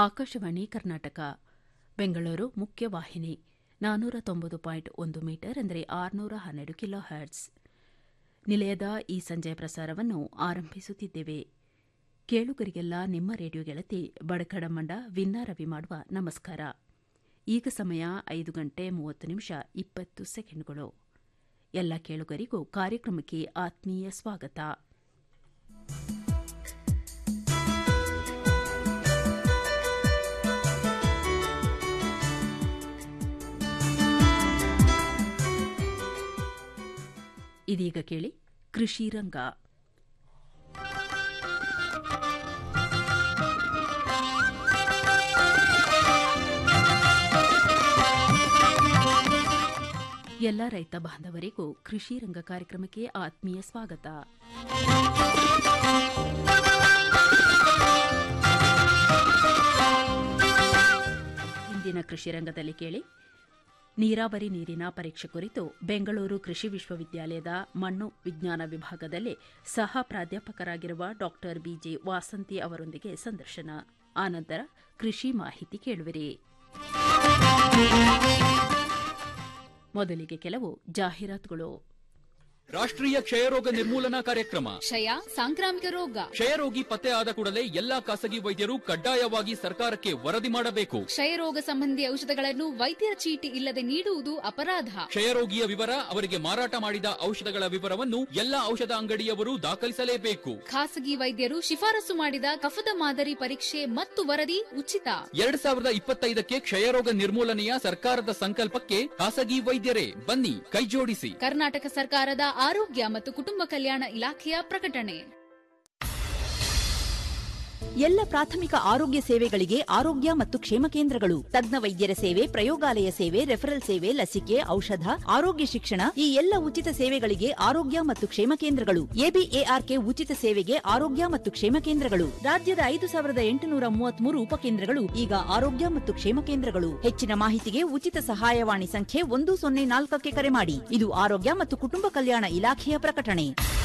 ಆಕಾಶವಾಣಿ ಕರ್ನಾಟಕ ಬೆಂಗಳೂರು ಮುಖ್ಯವಾಹಿನಿ ನಾನ್ನೂರ ತೊಂಬತ್ತು ಪಾಯಿಂಟ್ ಒಂದು ಮೀಟರ್ ಅಂದರೆ ಆರುನೂರ ಹನ್ನೆರಡು ಕಿಲೋ ಹರ್ಟ್ಸ್ ನಿಲಯದ ಈ ಸಂಜೆಯ ಪ್ರಸಾರವನ್ನು ಆರಂಭಿಸುತ್ತಿದ್ದೇವೆ ಕೇಳುಗರಿಗೆಲ್ಲ ನಿಮ್ಮ ರೇಡಿಯೋ ಗೆಳತಿ ಬಡಕಡಮಂಡ ವಿನ್ನಾರವಿ ಮಾಡುವ ನಮಸ್ಕಾರ ಈಗ ಸಮಯ ಐದು ಗಂಟೆ ಮೂವತ್ತು ನಿಮಿಷ ಇಪ್ಪತ್ತು ಸೆಕೆಂಡ್ಗಳು ಎಲ್ಲ ಕೇಳುಗರಿಗೂ ಕಾರ್ಯಕ್ರಮಕ್ಕೆ ಆತ್ಮೀಯ ಸ್ವಾಗತ ಇದೀಗ ಕೇಳಿ ಕೃಷಿ ರಂಗ ಎಲ್ಲ ರೈತ ಬಾಂಧವರಿಗೂ ಕೃಷಿ ರಂಗ ಕಾರ್ಯಕ್ರಮಕ್ಕೆ ಆತ್ಮೀಯ ಸ್ವಾಗತ ಇಂದಿನ ಕೃಷಿ ರಂಗದಲ್ಲಿ ಕೇಳಿ ನೀರಾವರಿ ನೀರಿನ ಪರೀಕ್ಷೆ ಕುರಿತು ಬೆಂಗಳೂರು ಕೃಷಿ ವಿಶ್ವವಿದ್ಯಾಲಯದ ಮಣ್ಣು ವಿಜ್ಞಾನ ವಿಭಾಗದಲ್ಲಿ ಸಹ ಪ್ರಾಧ್ಯಾಪಕರಾಗಿರುವ ಡಾ ಬಿಜೆ ವಾಸಂತಿ ಅವರೊಂದಿಗೆ ಸಂದರ್ಶನ ಆನಂತರ ಕೃಷಿ ಮಾಹಿತಿ ಕೇಳುವಿರಿ ಮೊದಲಿಗೆ ಕೆಲವು ಜಾಹೀರಾತುಗಳು ರಾಷ್ಟ್ರೀಯ ಕ್ಷಯರೋಗ ನಿರ್ಮೂಲನಾ ಕಾರ್ಯಕ್ರಮ ಕ್ಷಯ ಸಾಂಕ್ರಾಮಿಕ ರೋಗ ಕ್ಷಯರೋಗಿ ಪತ್ತೆ ಆದ ಕೂಡಲೇ ಎಲ್ಲಾ ಖಾಸಗಿ ವೈದ್ಯರು ಕಡ್ಡಾಯವಾಗಿ ಸರ್ಕಾರಕ್ಕೆ ವರದಿ ಮಾಡಬೇಕು ಕ್ಷಯರೋಗ ಸಂಬಂಧಿ ಔಷಧಗಳನ್ನು ವೈದ್ಯರ ಚೀಟಿ ಇಲ್ಲದೆ ನೀಡುವುದು ಅಪರಾಧ ಕ್ಷಯರೋಗಿಯ ವಿವರ ಅವರಿಗೆ ಮಾರಾಟ ಮಾಡಿದ ಔಷಧಗಳ ವಿವರವನ್ನು ಎಲ್ಲಾ ಔಷಧ ಅಂಗಡಿಯವರು ದಾಖಲಿಸಲೇಬೇಕು ಖಾಸಗಿ ವೈದ್ಯರು ಶಿಫಾರಸು ಮಾಡಿದ ಕಫದ ಮಾದರಿ ಪರೀಕ್ಷೆ ಮತ್ತು ವರದಿ ಉಚಿತ ಎರಡ್ ಸಾವಿರದ ಇಪ್ಪತ್ತೈದಕ್ಕೆ ಕ್ಷಯರೋಗ ನಿರ್ಮೂಲನೆಯ ಸರ್ಕಾರದ ಸಂಕಲ್ಪಕ್ಕೆ ಖಾಸಗಿ ವೈದ್ಯರೇ ಬನ್ನಿ ಕೈಜೋಡಿಸಿ ಕರ್ನಾಟಕ ಸರ್ಕಾರದ ಆರೋಗ್ಯ ಮತ್ತು ಕುಟುಂಬ ಕಲ್ಯಾಣ ಇಲಾಖೆಯ ಪ್ರಕಟಣೆ ಎಲ್ಲ ಪ್ರಾಥಮಿಕ ಆರೋಗ್ಯ ಸೇವೆಗಳಿಗೆ ಆರೋಗ್ಯ ಮತ್ತು ಕ್ಷೇಮ ಕೇಂದ್ರಗಳು ತಜ್ಞ ವೈದ್ಯರ ಸೇವೆ ಪ್ರಯೋಗಾಲಯ ಸೇವೆ ರೆಫರಲ್ ಸೇವೆ ಲಸಿಕೆ ಔಷಧ ಆರೋಗ್ಯ ಶಿಕ್ಷಣ ಈ ಎಲ್ಲ ಉಚಿತ ಸೇವೆಗಳಿಗೆ ಆರೋಗ್ಯ ಮತ್ತು ಕ್ಷೇಮ ಕೇಂದ್ರಗಳು ಎಬಿಎಆರ್ಕೆ ಉಚಿತ ಸೇವೆಗೆ ಆರೋಗ್ಯ ಮತ್ತು ಕ್ಷೇಮ ಕೇಂದ್ರಗಳು ರಾಜ್ಯದ ಐದು ಸಾವಿರದ ಎಂಟುನೂರ ಮೂವತ್ಮೂರು ಉಪಕೇಂದ್ರಗಳು ಈಗ ಆರೋಗ್ಯ ಮತ್ತು ಕ್ಷೇಮ ಕೇಂದ್ರಗಳು ಹೆಚ್ಚಿನ ಮಾಹಿತಿಗೆ ಉಚಿತ ಸಹಾಯವಾಣಿ ಸಂಖ್ಯೆ ಒಂದು ಸೊನ್ನೆ ನಾಲ್ಕಕ್ಕೆ ಕರೆ ಮಾಡಿ ಇದು ಆರೋಗ್ಯ ಮತ್ತು ಕುಟುಂಬ ಕಲ್ಯಾಣ ಇಲಾಖೆಯ ಪ್ರಕಟಣೆ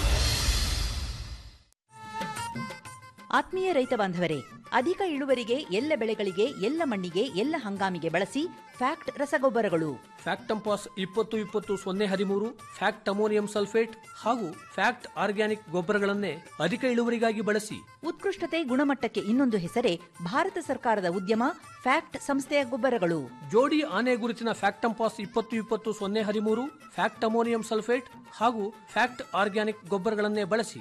ಆತ್ಮೀಯ ರೈತ ಬಾಂಧವರೇ ಅಧಿಕ ಇಳುವರಿಗೆ ಎಲ್ಲ ಬೆಳೆಗಳಿಗೆ ಎಲ್ಲ ಮಣ್ಣಿಗೆ ಎಲ್ಲ ಹಂಗಾಮಿಗೆ ಬಳಸಿ ಫ್ಯಾಕ್ಟ್ ರಸಗೊಬ್ಬರಗಳು ಫ್ಯಾಕ್ಟ್ ಟಂಪಾಸ್ ಇಪ್ಪತ್ತು ಇಪ್ಪತ್ತು ಸೊನ್ನೆ ಹದಿಮೂರು ಫ್ಯಾಕ್ಟ್ ಅಮೋನಿಯಂ ಸಲ್ಫೇಟ್ ಹಾಗೂ ಫ್ಯಾಕ್ಟ್ ಆರ್ಗ್ಯಾನಿಕ್ ಗೊಬ್ಬರಗಳನ್ನೇ ಅಧಿಕ ಇಳುವರಿಗಾಗಿ ಬಳಸಿ ಉತ್ಕೃಷ್ಟತೆ ಗುಣಮಟ್ಟಕ್ಕೆ ಇನ್ನೊಂದು ಹೆಸರೇ ಭಾರತ ಸರ್ಕಾರದ ಉದ್ಯಮ ಫ್ಯಾಕ್ಟ್ ಸಂಸ್ಥೆಯ ಗೊಬ್ಬರಗಳು ಜೋಡಿ ಆನೆ ಗುರುತಿನ ಫ್ಯಾಕ್ಟ್ ಟಂಪಾಸ್ ಇಪ್ಪತ್ತು ಇಪ್ಪತ್ತು ಸೊನ್ನೆ ಹದಿಮೂರು ಫ್ಯಾಕ್ಟ್ ಅಮೋನಿಯಂ ಸಲ್ಫೇಟ್ ಹಾಗೂ ಫ್ಯಾಕ್ಟ್ ಆರ್ಗ್ಯಾನಿಕ್ ಗೊಬ್ಬರಗಳನ್ನೇ ಬಳಸಿ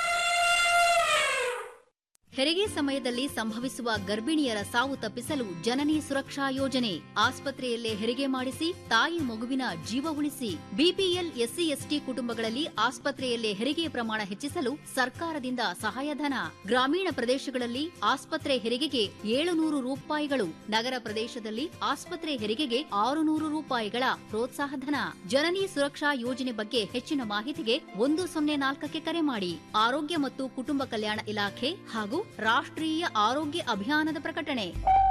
ಹೆರಿಗೆ ಸಮಯದಲ್ಲಿ ಸಂಭವಿಸುವ ಗರ್ಭಿಣಿಯರ ಸಾವು ತಪ್ಪಿಸಲು ಜನನಿ ಸುರಕ್ಷಾ ಯೋಜನೆ ಆಸ್ಪತ್ರೆಯಲ್ಲೇ ಹೆರಿಗೆ ಮಾಡಿಸಿ ತಾಯಿ ಮಗುವಿನ ಜೀವ ಉಳಿಸಿ ಬಿಪಿಎಲ್ ಎಸ್ಸಿ ಎಸ್ಟಿ ಕುಟುಂಬಗಳಲ್ಲಿ ಆಸ್ಪತ್ರೆಯಲ್ಲೇ ಹೆರಿಗೆ ಪ್ರಮಾಣ ಹೆಚ್ಚಿಸಲು ಸರ್ಕಾರದಿಂದ ಸಹಾಯಧನ ಗ್ರಾಮೀಣ ಪ್ರದೇಶಗಳಲ್ಲಿ ಆಸ್ಪತ್ರೆ ಹೆರಿಗೆಗೆ ಏಳುನೂರು ರೂಪಾಯಿಗಳು ನಗರ ಪ್ರದೇಶದಲ್ಲಿ ಆಸ್ಪತ್ರೆ ಹೆರಿಗೆಗೆ ಆರುನೂರು ರೂಪಾಯಿಗಳ ಪ್ರೋತ್ಸಾಹಧನ ಜನನಿ ಸುರಕ್ಷಾ ಯೋಜನೆ ಬಗ್ಗೆ ಹೆಚ್ಚಿನ ಮಾಹಿತಿಗೆ ಒಂದು ಸೊನ್ನೆ ನಾಲ್ಕಕ್ಕೆ ಕರೆ ಮಾಡಿ ಆರೋಗ್ಯ ಮತ್ತು ಕುಟುಂಬ ಕಲ್ಯಾಣ ಇಲಾಖೆ ಹಾಗೂ ರಾಷ್ಟ್ರೀಯ ಆರೋಗ್ಯ ಅಭಿಯಾನದ ಪ್ರಕಟಣೆ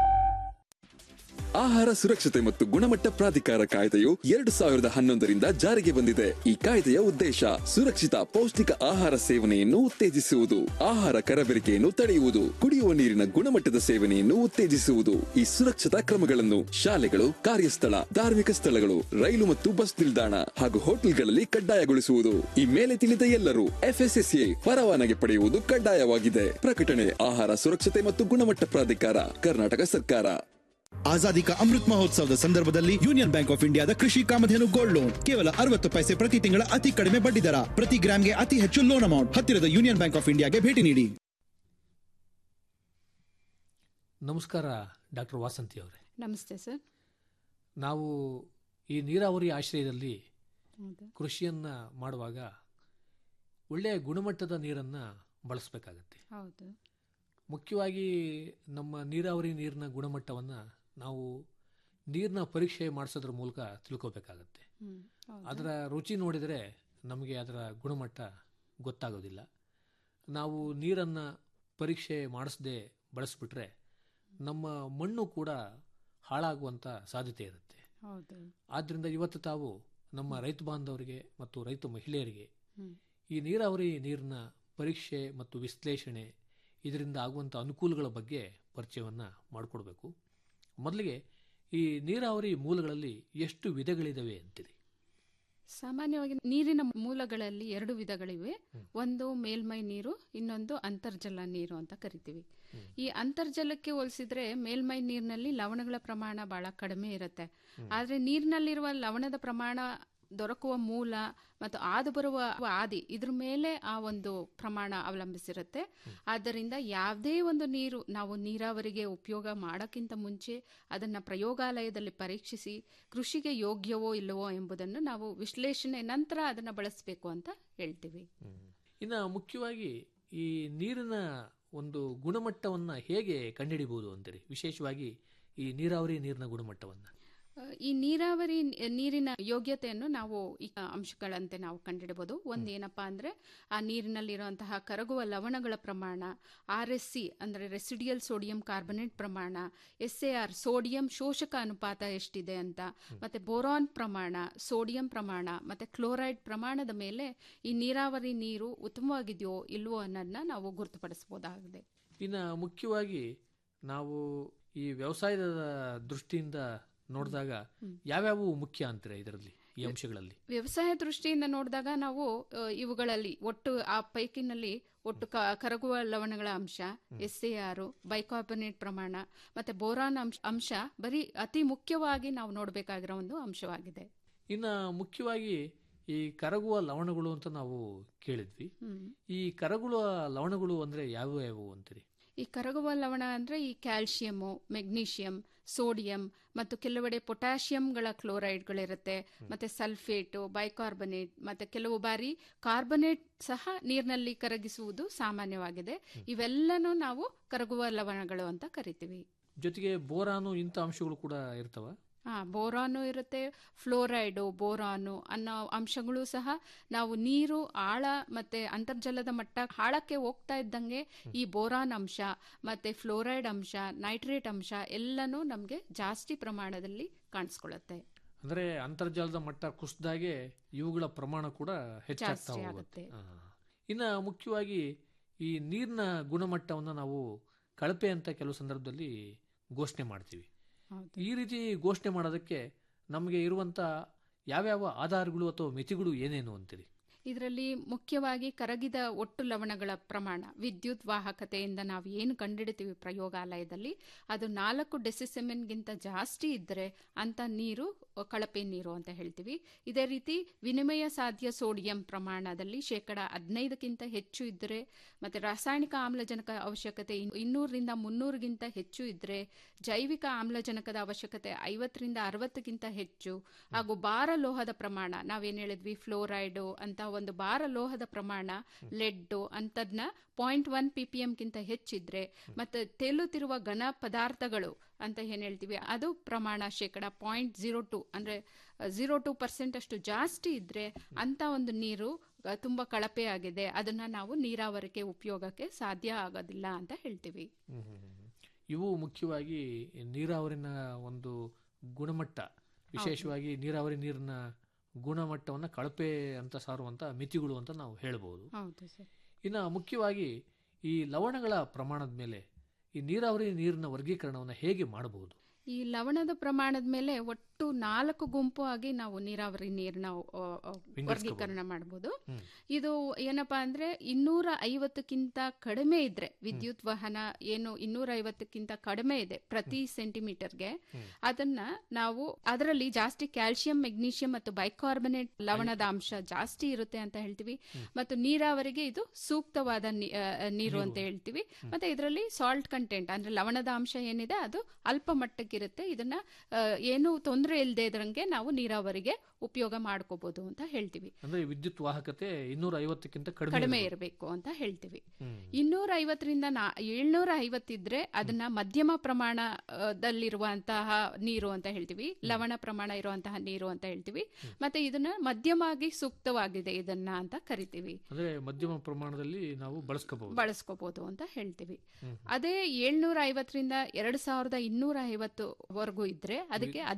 ಆಹಾರ ಸುರಕ್ಷತೆ ಮತ್ತು ಗುಣಮಟ್ಟ ಪ್ರಾಧಿಕಾರ ಕಾಯ್ದೆಯು ಎರಡು ಸಾವಿರದ ಹನ್ನೊಂದರಿಂದ ಜಾರಿಗೆ ಬಂದಿದೆ ಈ ಕಾಯ್ದೆಯ ಉದ್ದೇಶ ಸುರಕ್ಷಿತ ಪೌಷ್ಟಿಕ ಆಹಾರ ಸೇವನೆಯನ್ನು ಉತ್ತೇಜಿಸುವುದು ಆಹಾರ ಕರಬೇರಿಕೆಯನ್ನು ತಡೆಯುವುದು ಕುಡಿಯುವ ನೀರಿನ ಗುಣಮಟ್ಟದ ಸೇವನೆಯನ್ನು ಉತ್ತೇಜಿಸುವುದು ಈ ಸುರಕ್ಷತಾ ಕ್ರಮಗಳನ್ನು ಶಾಲೆಗಳು ಕಾರ್ಯಸ್ಥಳ ಧಾರ್ಮಿಕ ಸ್ಥಳಗಳು ರೈಲು ಮತ್ತು ಬಸ್ ನಿಲ್ದಾಣ ಹಾಗೂ ಹೋಟೆಲ್ಗಳಲ್ಲಿ ಕಡ್ಡಾಯಗೊಳಿಸುವುದು ಈ ಮೇಲೆ ತಿಳಿದ ಎಲ್ಲರೂ ಎಫ್ಎಸ್ಎಸ್ಎ ಪರವಾನಗಿ ಪಡೆಯುವುದು ಕಡ್ಡಾಯವಾಗಿದೆ ಪ್ರಕಟಣೆ ಆಹಾರ ಸುರಕ್ಷತೆ ಮತ್ತು ಗುಣಮಟ್ಟ ಪ್ರಾಧಿಕಾರ ಕರ್ನಾಟಕ ಸರ್ಕಾರ ಆಜಾದಿ ಕಾ ಅಮೃತ್ ಮಹೋತ್ಸವದ ಸಂದರ್ಭದಲ್ಲಿ ಯೂನಿಯನ್ ಬ್ಯಾಂಕ್ ಆಫ್ ಇಂಡಿಯಾದ ಕೃಷಿ ಕಾಮಧೇನು ಗೋಲ್ಡ್ ಲೋನ್ ಕೇವಲ ಅರವತ್ತು ಪೈಸೆ ಪ್ರತಿ ತಿಂಗಳ ಅತಿ ಕಡಿಮೆ ಬಡ್ಡಿ ದರ ಪ್ರತಿ ಗ್ರಾಮ್ಗೆ ಅತಿ ಹೆಚ್ಚು ಲೋನ್ ಅಮೌಂಟ್ ಹತ್ತಿರದ ಯೂನಿಯನ್ ಬ್ಯಾಂಕ್ ಆಫ್ ಇಂಡಿಯಾಗೆ ಭೇಟಿ ನೀಡಿ ನಮಸ್ಕಾರ ಡಾಕ್ಟರ್ ವಾಸಂತಿ ಅವರೇ ನಮಸ್ತೆ ಸರ್ ನಾವು ಈ ನೀರಾವರಿ ಆಶ್ರಯದಲ್ಲಿ ಹೌದು ಕೃಷಿಯನ್ನ ಮಾಡುವಾಗ ಒಳ್ಳೆಯ ಗುಣಮಟ್ಟದ ನೀರನ್ನು ಬಳಸಬೇಕಾಗತ್ತೆ ಹೌದು ಮುಖ್ಯವಾಗಿ ನಮ್ಮ ನೀರಾವರಿ ನೀರಿನ ಗುಣಮಟ್ಟವನ್ನು ನಾವು ನೀರಿನ ಪರೀಕ್ಷೆ ಮಾಡಿಸೋದ್ರ ಮೂಲಕ ತಿಳ್ಕೋಬೇಕಾಗತ್ತೆ ಹ್ಮ್ ಹೌದು. ಅದರ ರುಚಿ ನೋಡಿದರೆ ನಮಗೆ ಅದರ ಗುಣಮಟ್ಟ ಗೊತ್ತಾಗೋದಿಲ್ಲ ನಾವು ನೀರನ್ನು ಪರೀಕ್ಷೆ ಮಾಡಿಸದೆ ಬಳಸಿಬಿಟ್ರೆ ನಮ್ಮ ಮಣ್ಣು ಕೂಡ ಹಾಳಾಗುವಂಥ ಸಾಧ್ಯತೆ ಇರುತ್ತೆ ಹೌದು ಆದ್ದರಿಂದ ಇವತ್ತು ತಾವು ನಮ್ಮ ರೈತ ಬಾಂಧವರಿಗೆ ಮತ್ತು ರೈತ ಮಹಿಳೆಯರಿಗೆ ಹ್ಮ್. ಈ ನೀರಾವರಿ ನೀರಿನ ಪರೀಕ್ಷೆ ಮತ್ತು ವಿಶ್ಲೇಷಣೆ ಇದರಿಂದ ಆಗುವಂಥ ಅನುಕೂಲಗಳ ಬಗ್ಗೆ ಪರಿಚಯವನ್ನು ಮಾಡಿಕೊಡ್ಬೇಕು ಮೊದಲಿಗೆ ಈ ನೀರಾವರಿ ಮೂಲಗಳಲ್ಲಿ ಎಷ್ಟು ವಿಧಗಳಿದಾವೆ ಅಂತೀರಿ ಸಾಮಾನ್ಯವಾಗಿ ನೀರಿನ ಮೂಲಗಳಲ್ಲಿ ಎರಡು ವಿಧಗಳಿವೆ ಒಂದು ಮೇಲ್ಮೈ ನೀರು ಇನ್ನೊಂದು ಅಂತರ್ಜಲ ನೀರು ಅಂತ ಕರಿತೀವಿ ಈ ಅಂತರ್ಜಲಕ್ಕೆ ಹೋಲಿಸಿದ್ರೆ ಮೇಲ್ಮೈ ನೀರಿನಲ್ಲಿ ಲವಣಗಳ ಪ್ರಮಾಣ ಬಹಳ ಕಡಿಮೆ ಇರುತ್ತೆ ಆದ್ರೆ ನೀರಿನಲ್ಲಿರುವ ಲವಣದ ಪ್ರಮಾಣ ದೊರಕುವ ಮೂಲ ಮತ್ತು ಆದು ಬರುವ ಆದಿ ಇದ್ರ ಮೇಲೆ ಆ ಒಂದು ಪ್ರಮಾಣ ಅವಲಂಬಿಸಿರುತ್ತೆ ಆದ್ದರಿಂದ ಯಾವುದೇ ಒಂದು ನೀರು ನಾವು ನೀರಾವರಿಗೆ ಉಪಯೋಗ ಮಾಡೋಕ್ಕಿಂತ ಮುಂಚೆ ಅದನ್ನ ಪ್ರಯೋಗಾಲಯದಲ್ಲಿ ಪರೀಕ್ಷಿಸಿ ಕೃಷಿಗೆ ಯೋಗ್ಯವೋ ಇಲ್ಲವೋ ಎಂಬುದನ್ನು ನಾವು ವಿಶ್ಲೇಷಣೆ ನಂತರ ಅದನ್ನ ಬಳಸಬೇಕು ಅಂತ ಹೇಳ್ತೀವಿ ಇನ್ನು ಮುಖ್ಯವಾಗಿ ಈ ನೀರಿನ ಒಂದು ಗುಣಮಟ್ಟವನ್ನು ಹೇಗೆ ಕಂಡುಹಿಡಿಬಹುದು ಅಂತೀರಿ ವಿಶೇಷವಾಗಿ ಈ ನೀರಾವರಿ ನೀರಿನ ಗುಣಮಟ್ಟವನ್ನು ಅಹ್, ಈ ನೀರಾವರಿ ನಿ- ನೀರಿನ ಯೋಗ್ಯತೆಯನ್ನು ನಾವು ಈ ಅಂಶಗಳಂತೆ ನಾವು ಕಂಡಿಡಬಹುದು ಒಂದು ಏನಪ್ಪಾ ಅಂದ್ರೆ ಆ ನೀರಿನಲ್ಲಿರುವಂತಹ ಕರಗುವ ಲವಣಗಳ ಪ್ರಮಾಣ ಆರ್ ಎಸ್ ಸಿ ಅಂದ್ರೆ ರೆಸಿಡಿಯಲ್ ಸೋಡಿಯಂ ಕಾರ್ಬನೇಟ್ ಪ್ರಮಾಣ ಎಸ್ ಎ ಆರ್ ಸೋಡಿಯಂ ಶೋಷಕ ಅನುಪಾತ ಎಷ್ಟಿದೆ ಅಂತ ಮತ್ತೆ ಬೋರಾನ್ ಪ್ರಮಾಣ ಸೋಡಿಯಂ ಪ್ರಮಾಣ ಮತ್ತೆ ಕ್ಲೋರೈಡ್ ಪ್ರಮಾಣದ ಮೇಲೆ ಈ ನೀರಾವರಿ ನೀರು ಉತ್ತಮವಾಗಿದೆಯೋ ಇಲ್ವೋ ಅನ್ನೋದನ್ನ ನಾವು ಗುರುತುಪಡಿಸಬಹುದಾಗಿದೆ ಇನ್ನು ಮುಖ್ಯವಾಗಿ ನಾವು ಈ ವ್ಯವಸಾಯದ ದೃಷ್ಟಿಯಿಂದ ನೋಡಿದಾಗ ಯಾವ್ಯಾವು ಮುಖ್ಯ ಅಂತೀರಾ ಇದರಲ್ಲಿ ಈ ಅಂಶಗಳಲ್ಲಿ ವ್ಯವಸಾಯ ದೃಷ್ಟಿಯಿಂದ ನೋಡಿದಾಗ ನಾವು ಅ, ಇವುಗಳಲ್ಲಿ ಒಟ್ಟು ಆ ಪೈಕಿನಲ್ಲಿ ಒಟ್ಟು ಕ- ಕರಗುವ ಲವಣಗಳ ಅಂಶ ಎಸ್ ಎ ಆರ್ ಬೈಕಾರ್ಬನೇಟ್ ಪ್ರಮಾಣ ಮತ್ತೆ ಬೋರಾನ್ ಅಂಶ ಅಂಶ ಬರೀ ಅತಿ ಮುಖ್ಯವಾಗಿ ನಾವು ನೋಡಬೇಕಾಗಿರೋ ಒಂದು ಅಂಶವಾಗಿದೆ ಇನ್ನು ಮುಖ್ಯವಾಗಿ ಈ ಕರಗುವ ಲವಣಗಳು ಅಂತ ನಾವು ಕೇಳಿದ್ವಿ ಹ್ಮ್. ಈ ಕರಗುವ ಲವಣಗಳು ಅಂದ್ರೆ ಯಾವ ಯಾವುವು ಅಂತೀರಿ ಈ ಕರಗುವ ಲವಣ ಅಂದ್ರೆ ಈ ಕ್ಯಾಲ್ಸಿಯಂ ಮೆಗ್ನೀಷಿಯಂ ಸೋಡಿಯಂ ಮತ್ತು ಕೆಲವೆಡೆ ಪೊಟ್ಯಾಷಿಯಂಗಳ ಕ್ಲೋರೈಡ್ಗಳಿರುತ್ತೆ ಮತ್ತೆ ಸಲ್ಫೇಟ್ ಬೈಕಾರ್ಬನೇಟ್ ಮತ್ತೆ ಕೆಲವು ಬಾರಿ ಕಾರ್ಬನೇಟ್ ಸಹ ನೀರಿನಲ್ಲಿ ಕರಗಿಸುವುದು ಸಾಮಾನ್ಯವಾಗಿದೆ ಇವೆಲ್ಲನೂ ನಾವು ಕರಗುವ ಲವಣಗಳು ಅಂತ ಕರಿತೀವಿ ಜೊತೆಗೆ ಬೋರಾನು ಇಂಥ ಅಂಶಗಳು ಕೂಡ ಇರ್ತವ ಹಾ ಬೋರಾನು ಇರುತ್ತೆ ಫ್ಲೋರೈಡು ಬೋರಾನು ಅನ್ನೋ ಅಂಶಗಳು ಸಹ ನಾವು ನೀರು ಆಳ ಮತ್ತೆ ಅಂತರ್ಜಲದ ಮಟ್ಟ ಆಳಕ್ಕೆ ಹೋಗ್ತಾ ಇದ್ದಂಗೆ ಈ ಬೋರಾನ್ ಅಂಶ ಮತ್ತೆ ಫ್ಲೋರೈಡ್ ಅಂಶ ನೈಟ್ರೇಟ್ ಅಂಶ ಎಲ್ಲನೂ ನಮಗೆ ಜಾಸ್ತಿ ಪ್ರಮಾಣದಲ್ಲಿ ಕಾಣಿಸ್ಕೊಳ್ಳುತ್ತೆ ಅಂದ್ರೆ ಅಂತರ್ಜಲದ ಮಟ್ಟ ಕುಸಿದಾಗೆ ಇವುಗಳ ಪ್ರಮಾಣ ಕೂಡ ಹೆಚ್ಚಾಗ್ತಾ ಜಾಸ್ತಿ ಹೋಗುತ್ತೆ ಆಗುತ್ತೆ. ಆ. ಇನ್ನ ಮುಖ್ಯವಾಗಿ ಈ ನೀರಿನ ಗುಣಮಟ್ಟವನ್ನು ನಾವು ಕಳಪೆ ಅಂತ ಕೆಲವು ಸಂದರ್ಭದಲ್ಲಿ ಘೋಷಣೆ ಮಾಡ್ತೀವಿ ಹೌದು. ಈ ರೀತಿ ಘೋಷಣೆ ಮಾಡೋದಕ್ಕೆ ನಮಗೆ ಇರುವಂತ ಯಾವ್ಯಾವ ಆಧಾರಗಳು ಅಥವಾ ಮಿತಿಗಳು ಏನೇನು ಅಂತೀರಿ ಇದರಲ್ಲಿ ಮುಖ್ಯವಾಗಿ ಕರಗಿದ ಒಟ್ಟು ಲವಣಗಳ ಪ್ರಮಾಣ ವಿದ್ಯುತ್ ವಾಹಕತೆಯಿಂದ ನಾವು ಏನು ಕಂಡಿಡ್ತೀವಿ ಪ್ರಯೋಗಾಲಯದಲ್ಲಿ ಅದು ನಾಲ್ಕು ಡೆಸಿಸೆಮೆನ್ಗಿಂತ ಜಾಸ್ತಿ ಇದ್ದರೆ ಅಂತ ನೀರು ಅ, ಕಳಪೆ ನೀರು ಅಂತ ಹೇಳ್ತೀವಿ ಇದೇ ರೀತಿ ವಿನಿಮಯ ಸಾಧ್ಯ ಸೋಡಿಯಂ ಪ್ರಮಾಣದಲ್ಲಿ ಶೇಕಡ ಹದಿನೈದಕ್ಕಿಂತ ಹೆಚ್ಚು ಇದ್ದರೆ ಮತ್ತೆ ರಾಸಾಯನಿಕ ಆಮ್ಲಜನಕ ಅವಶ್ಯಕತೆ ಇನ್- ಇನ್ನೂರರಿಂದ ಮುನ್ನೂರಿಗಿಂತ ಹೆಚ್ಚು ಇದ್ದರೆ ಜೈವಿಕ ಆಮ್ಲಜನಕದ ಅವಶ್ಯಕತೆ ಐವತ್ತರಿಂದ ಅರವತ್ತಕ್ಕಿಂತ ಹೆಚ್ಚು ಹಾಗೂ ಭಾರ ಲೋಹದ ಪ್ರಮಾಣ ನಾವೇನ್ ಹೇಳಿದ್ವಿ ಫ್ಲೋರೈಡು ಅಂತ ಒಂದು ಭಾರ ಲೋಹದ ಪ್ರಮಾಣ ಲೆಡ್ ಅಂತದ್ನ ಪಾಯಿಂಟ್ ಒನ್ ಪಿ ಪಿ ಗಿಂತ ಹೆಚ್ಚಿದ್ರೆ ಮತ್ತೆ ತೇಲುತ್ತಿರುವ ಘನ ಪದಾರ್ಥಗಳು ಅಂತ ಏನ್ ಹೇಳ್ತೀವಿ ಅದು ಪ್ರಮಾಣ ಶೇಕಡ ಪಾಯಿಂಟ್ ಜೀರೋ ಟು ಅಂದ್ರೆ ಜೀರೋ ಟು ಪರ್ಸೆಂಟ್ ಅಷ್ಟು ಜಾಸ್ತಿ ಇದ್ರೆ ಅಂತ ಒಂದು ನೀರು ಅ, ತುಂಬಾ ಕಳಪೆ ಆಗಿದೆ ಅದನ್ನ ನಾವು ನೀರಾವರಿಗೆ ಉಪಯೋಗಕ್ಕೆ ಸಾಧ್ಯ ಆಗೋದಿಲ್ಲ ಅಂತ ಹೇಳ್ತೀವಿ ಇವು ಮುಖ್ಯವಾಗಿ ನೀರಾವರಿನ ಒಂದು ಗುಣಮಟ್ಟ ವಿಶೇಷವಾಗಿ ನೀರಾವರಿ ನೀರಿನ ಗುಣಮಟ್ಟವನ್ನು ಕಳಪೆ ಅಂತ ಸಾರುವಂತ ಮಿತಿಗಳು ಅಂತ ನಾವು ಹೇಳ್ಬೋದು ಹೌದು ಸರ್ ಇನ್ನು ಮುಖ್ಯವಾಗಿ ಈ ಲವಣಗಳ ಪ್ರಮಾಣದ ಮೇಲೆ ಈ ನೀರಾವರಿ ನೀರಿನ ವರ್ಗೀಕರಣವನ್ನು ಹೇಗೆ ಮಾಡಬಹುದು ಈ ಲವಣದ ಪ್ರಮಾಣದ ಮೇಲೆ ಒಟ್ಟು ನಾಲ್ಕು ಗುಂಪು ಆಗಿ ನಾವು ನೀರಾವರಿ ನೀರನ್ನ ಅ, ಅ, ವರ್ಗೀಕರಣ ಮಾಡಬಹುದು ಇದು ಏನಪ್ಪಾ ಅಂದ್ರೆ ಇನ್ನೂರ ಐವತ್ತಕ್ಕಿಂತ ಕಡಿಮೆ ಇದ್ರೆ ವಿದ್ಯುತ್ ವಾಹನ ಏನು ಇನ್ನೂರ ಐವತ್ತಕ್ಕಿಂತ ಕಡಿಮೆ ಇದೆ ಪ್ರತಿ ಸೆಂಟಿಮೀಟರ್ಗೆ ಅದನ್ನ ನಾವು ಅದರಲ್ಲಿ ಜಾಸ್ತಿ ಕ್ಯಾಲ್ಸಿಯಂ ಮೆಗ್ನೀಷಿಯಂ ಮತ್ತು ಬೈಕಾರ್ಬನೇಟ್ ಲವಣದ ಅಂಶ ಜಾಸ್ತಿ ಇರುತ್ತೆ ಅಂತ ಹೇಳ್ತೀವಿ ಮತ್ತು ನೀರಾವರಿಗೆ ಇದು ಸೂಕ್ತವಾದ ನೀ- ಅ, ಅ, ನೀರು ಅಂತ ಹೇಳ್ತೀವಿ ಮತ್ತೆ ಇದರಲ್ಲಿ ಸಾಲ್ಟ್ ಕಂಟೆಂಟ್ ಅಂದ್ರೆ ಲವಣದ ಅಂಶ ಏನಿದೆ ಅದು ಅಲ್ಪ ಮಟ್ಟಕ್ಕಿರುತ್ತೆ ಇದನ್ನ ಆ, ಏನು ತೊಂದರೆ ಇಲ್ಲದೆ ಇದ್ರಂಗೆ ನಾವು ನೀರಾವರಿಗೆ ಉಪಯೋಗ ಮಾಡ್ಕೋಬಹುದು ಅಂತ ಹೇಳ್ತೀವಿ ಅಂದ್ರೆ ವಿದ್ಯುತ್ ವಾಹಕತೆ ಇನ್ನೂರ ಐವತ್ತಕ್ಕಿಂತ ಕಡಿಮೆ ಕಡಿಮೆ ಇರ್ಬೋದು. ಇರಬೇಕು ಅಂತ ಹೇಳ್ತೀವಿ ಹ್ಮ್. ಇನ್ನೂರ ಐವತ್ತರಿಂದ ನಾ ಏಳ್ನೂರ ಐವತ್ತಿದ್ರೆ ಅದನ್ನ ಮಧ್ಯಮ ಪ್ರಮಾಣದಲ್ಲಿರುವಂತಹ ನೀರು ಅಂತ ಹೇಳ್ತೀವಿ ಲವಣ ಪ್ರಮಾಣ ಇರುವಂತಹ ನೀರು ಅಂತ ಹೇಳ್ತೀವಿ ಮತ್ತೆ ಇದನ್ನ ಮಧ್ಯಮಾಗಿ ಸೂಕ್ತವಾಗಿದೆ ಇದನ್ನ ಅಂತ ಕರಿತೀವಿ ಅಂದ್ರೆ ಮಧ್ಯಮ ಪ್ರಮಾಣದಲ್ಲಿ ನಾವು ಬಳಸ್ಕೋಬಹುದು ಬಳಸ್ಕೋಬಹುದು ಅಂತ ಹೇಳ್ತೀವಿ ಅದೇ ಏಳ್ನೂರ ಐವತ್ತರಿಂದ ಎರಡ್ ಸಾವಿರದ ಇನ್ನೂರ ಐವತ್ತು ವರೆಗೂ ಇದ್ರೆ ಅದಕ್ಕೆ ಅಧಿಕ ಲವಣ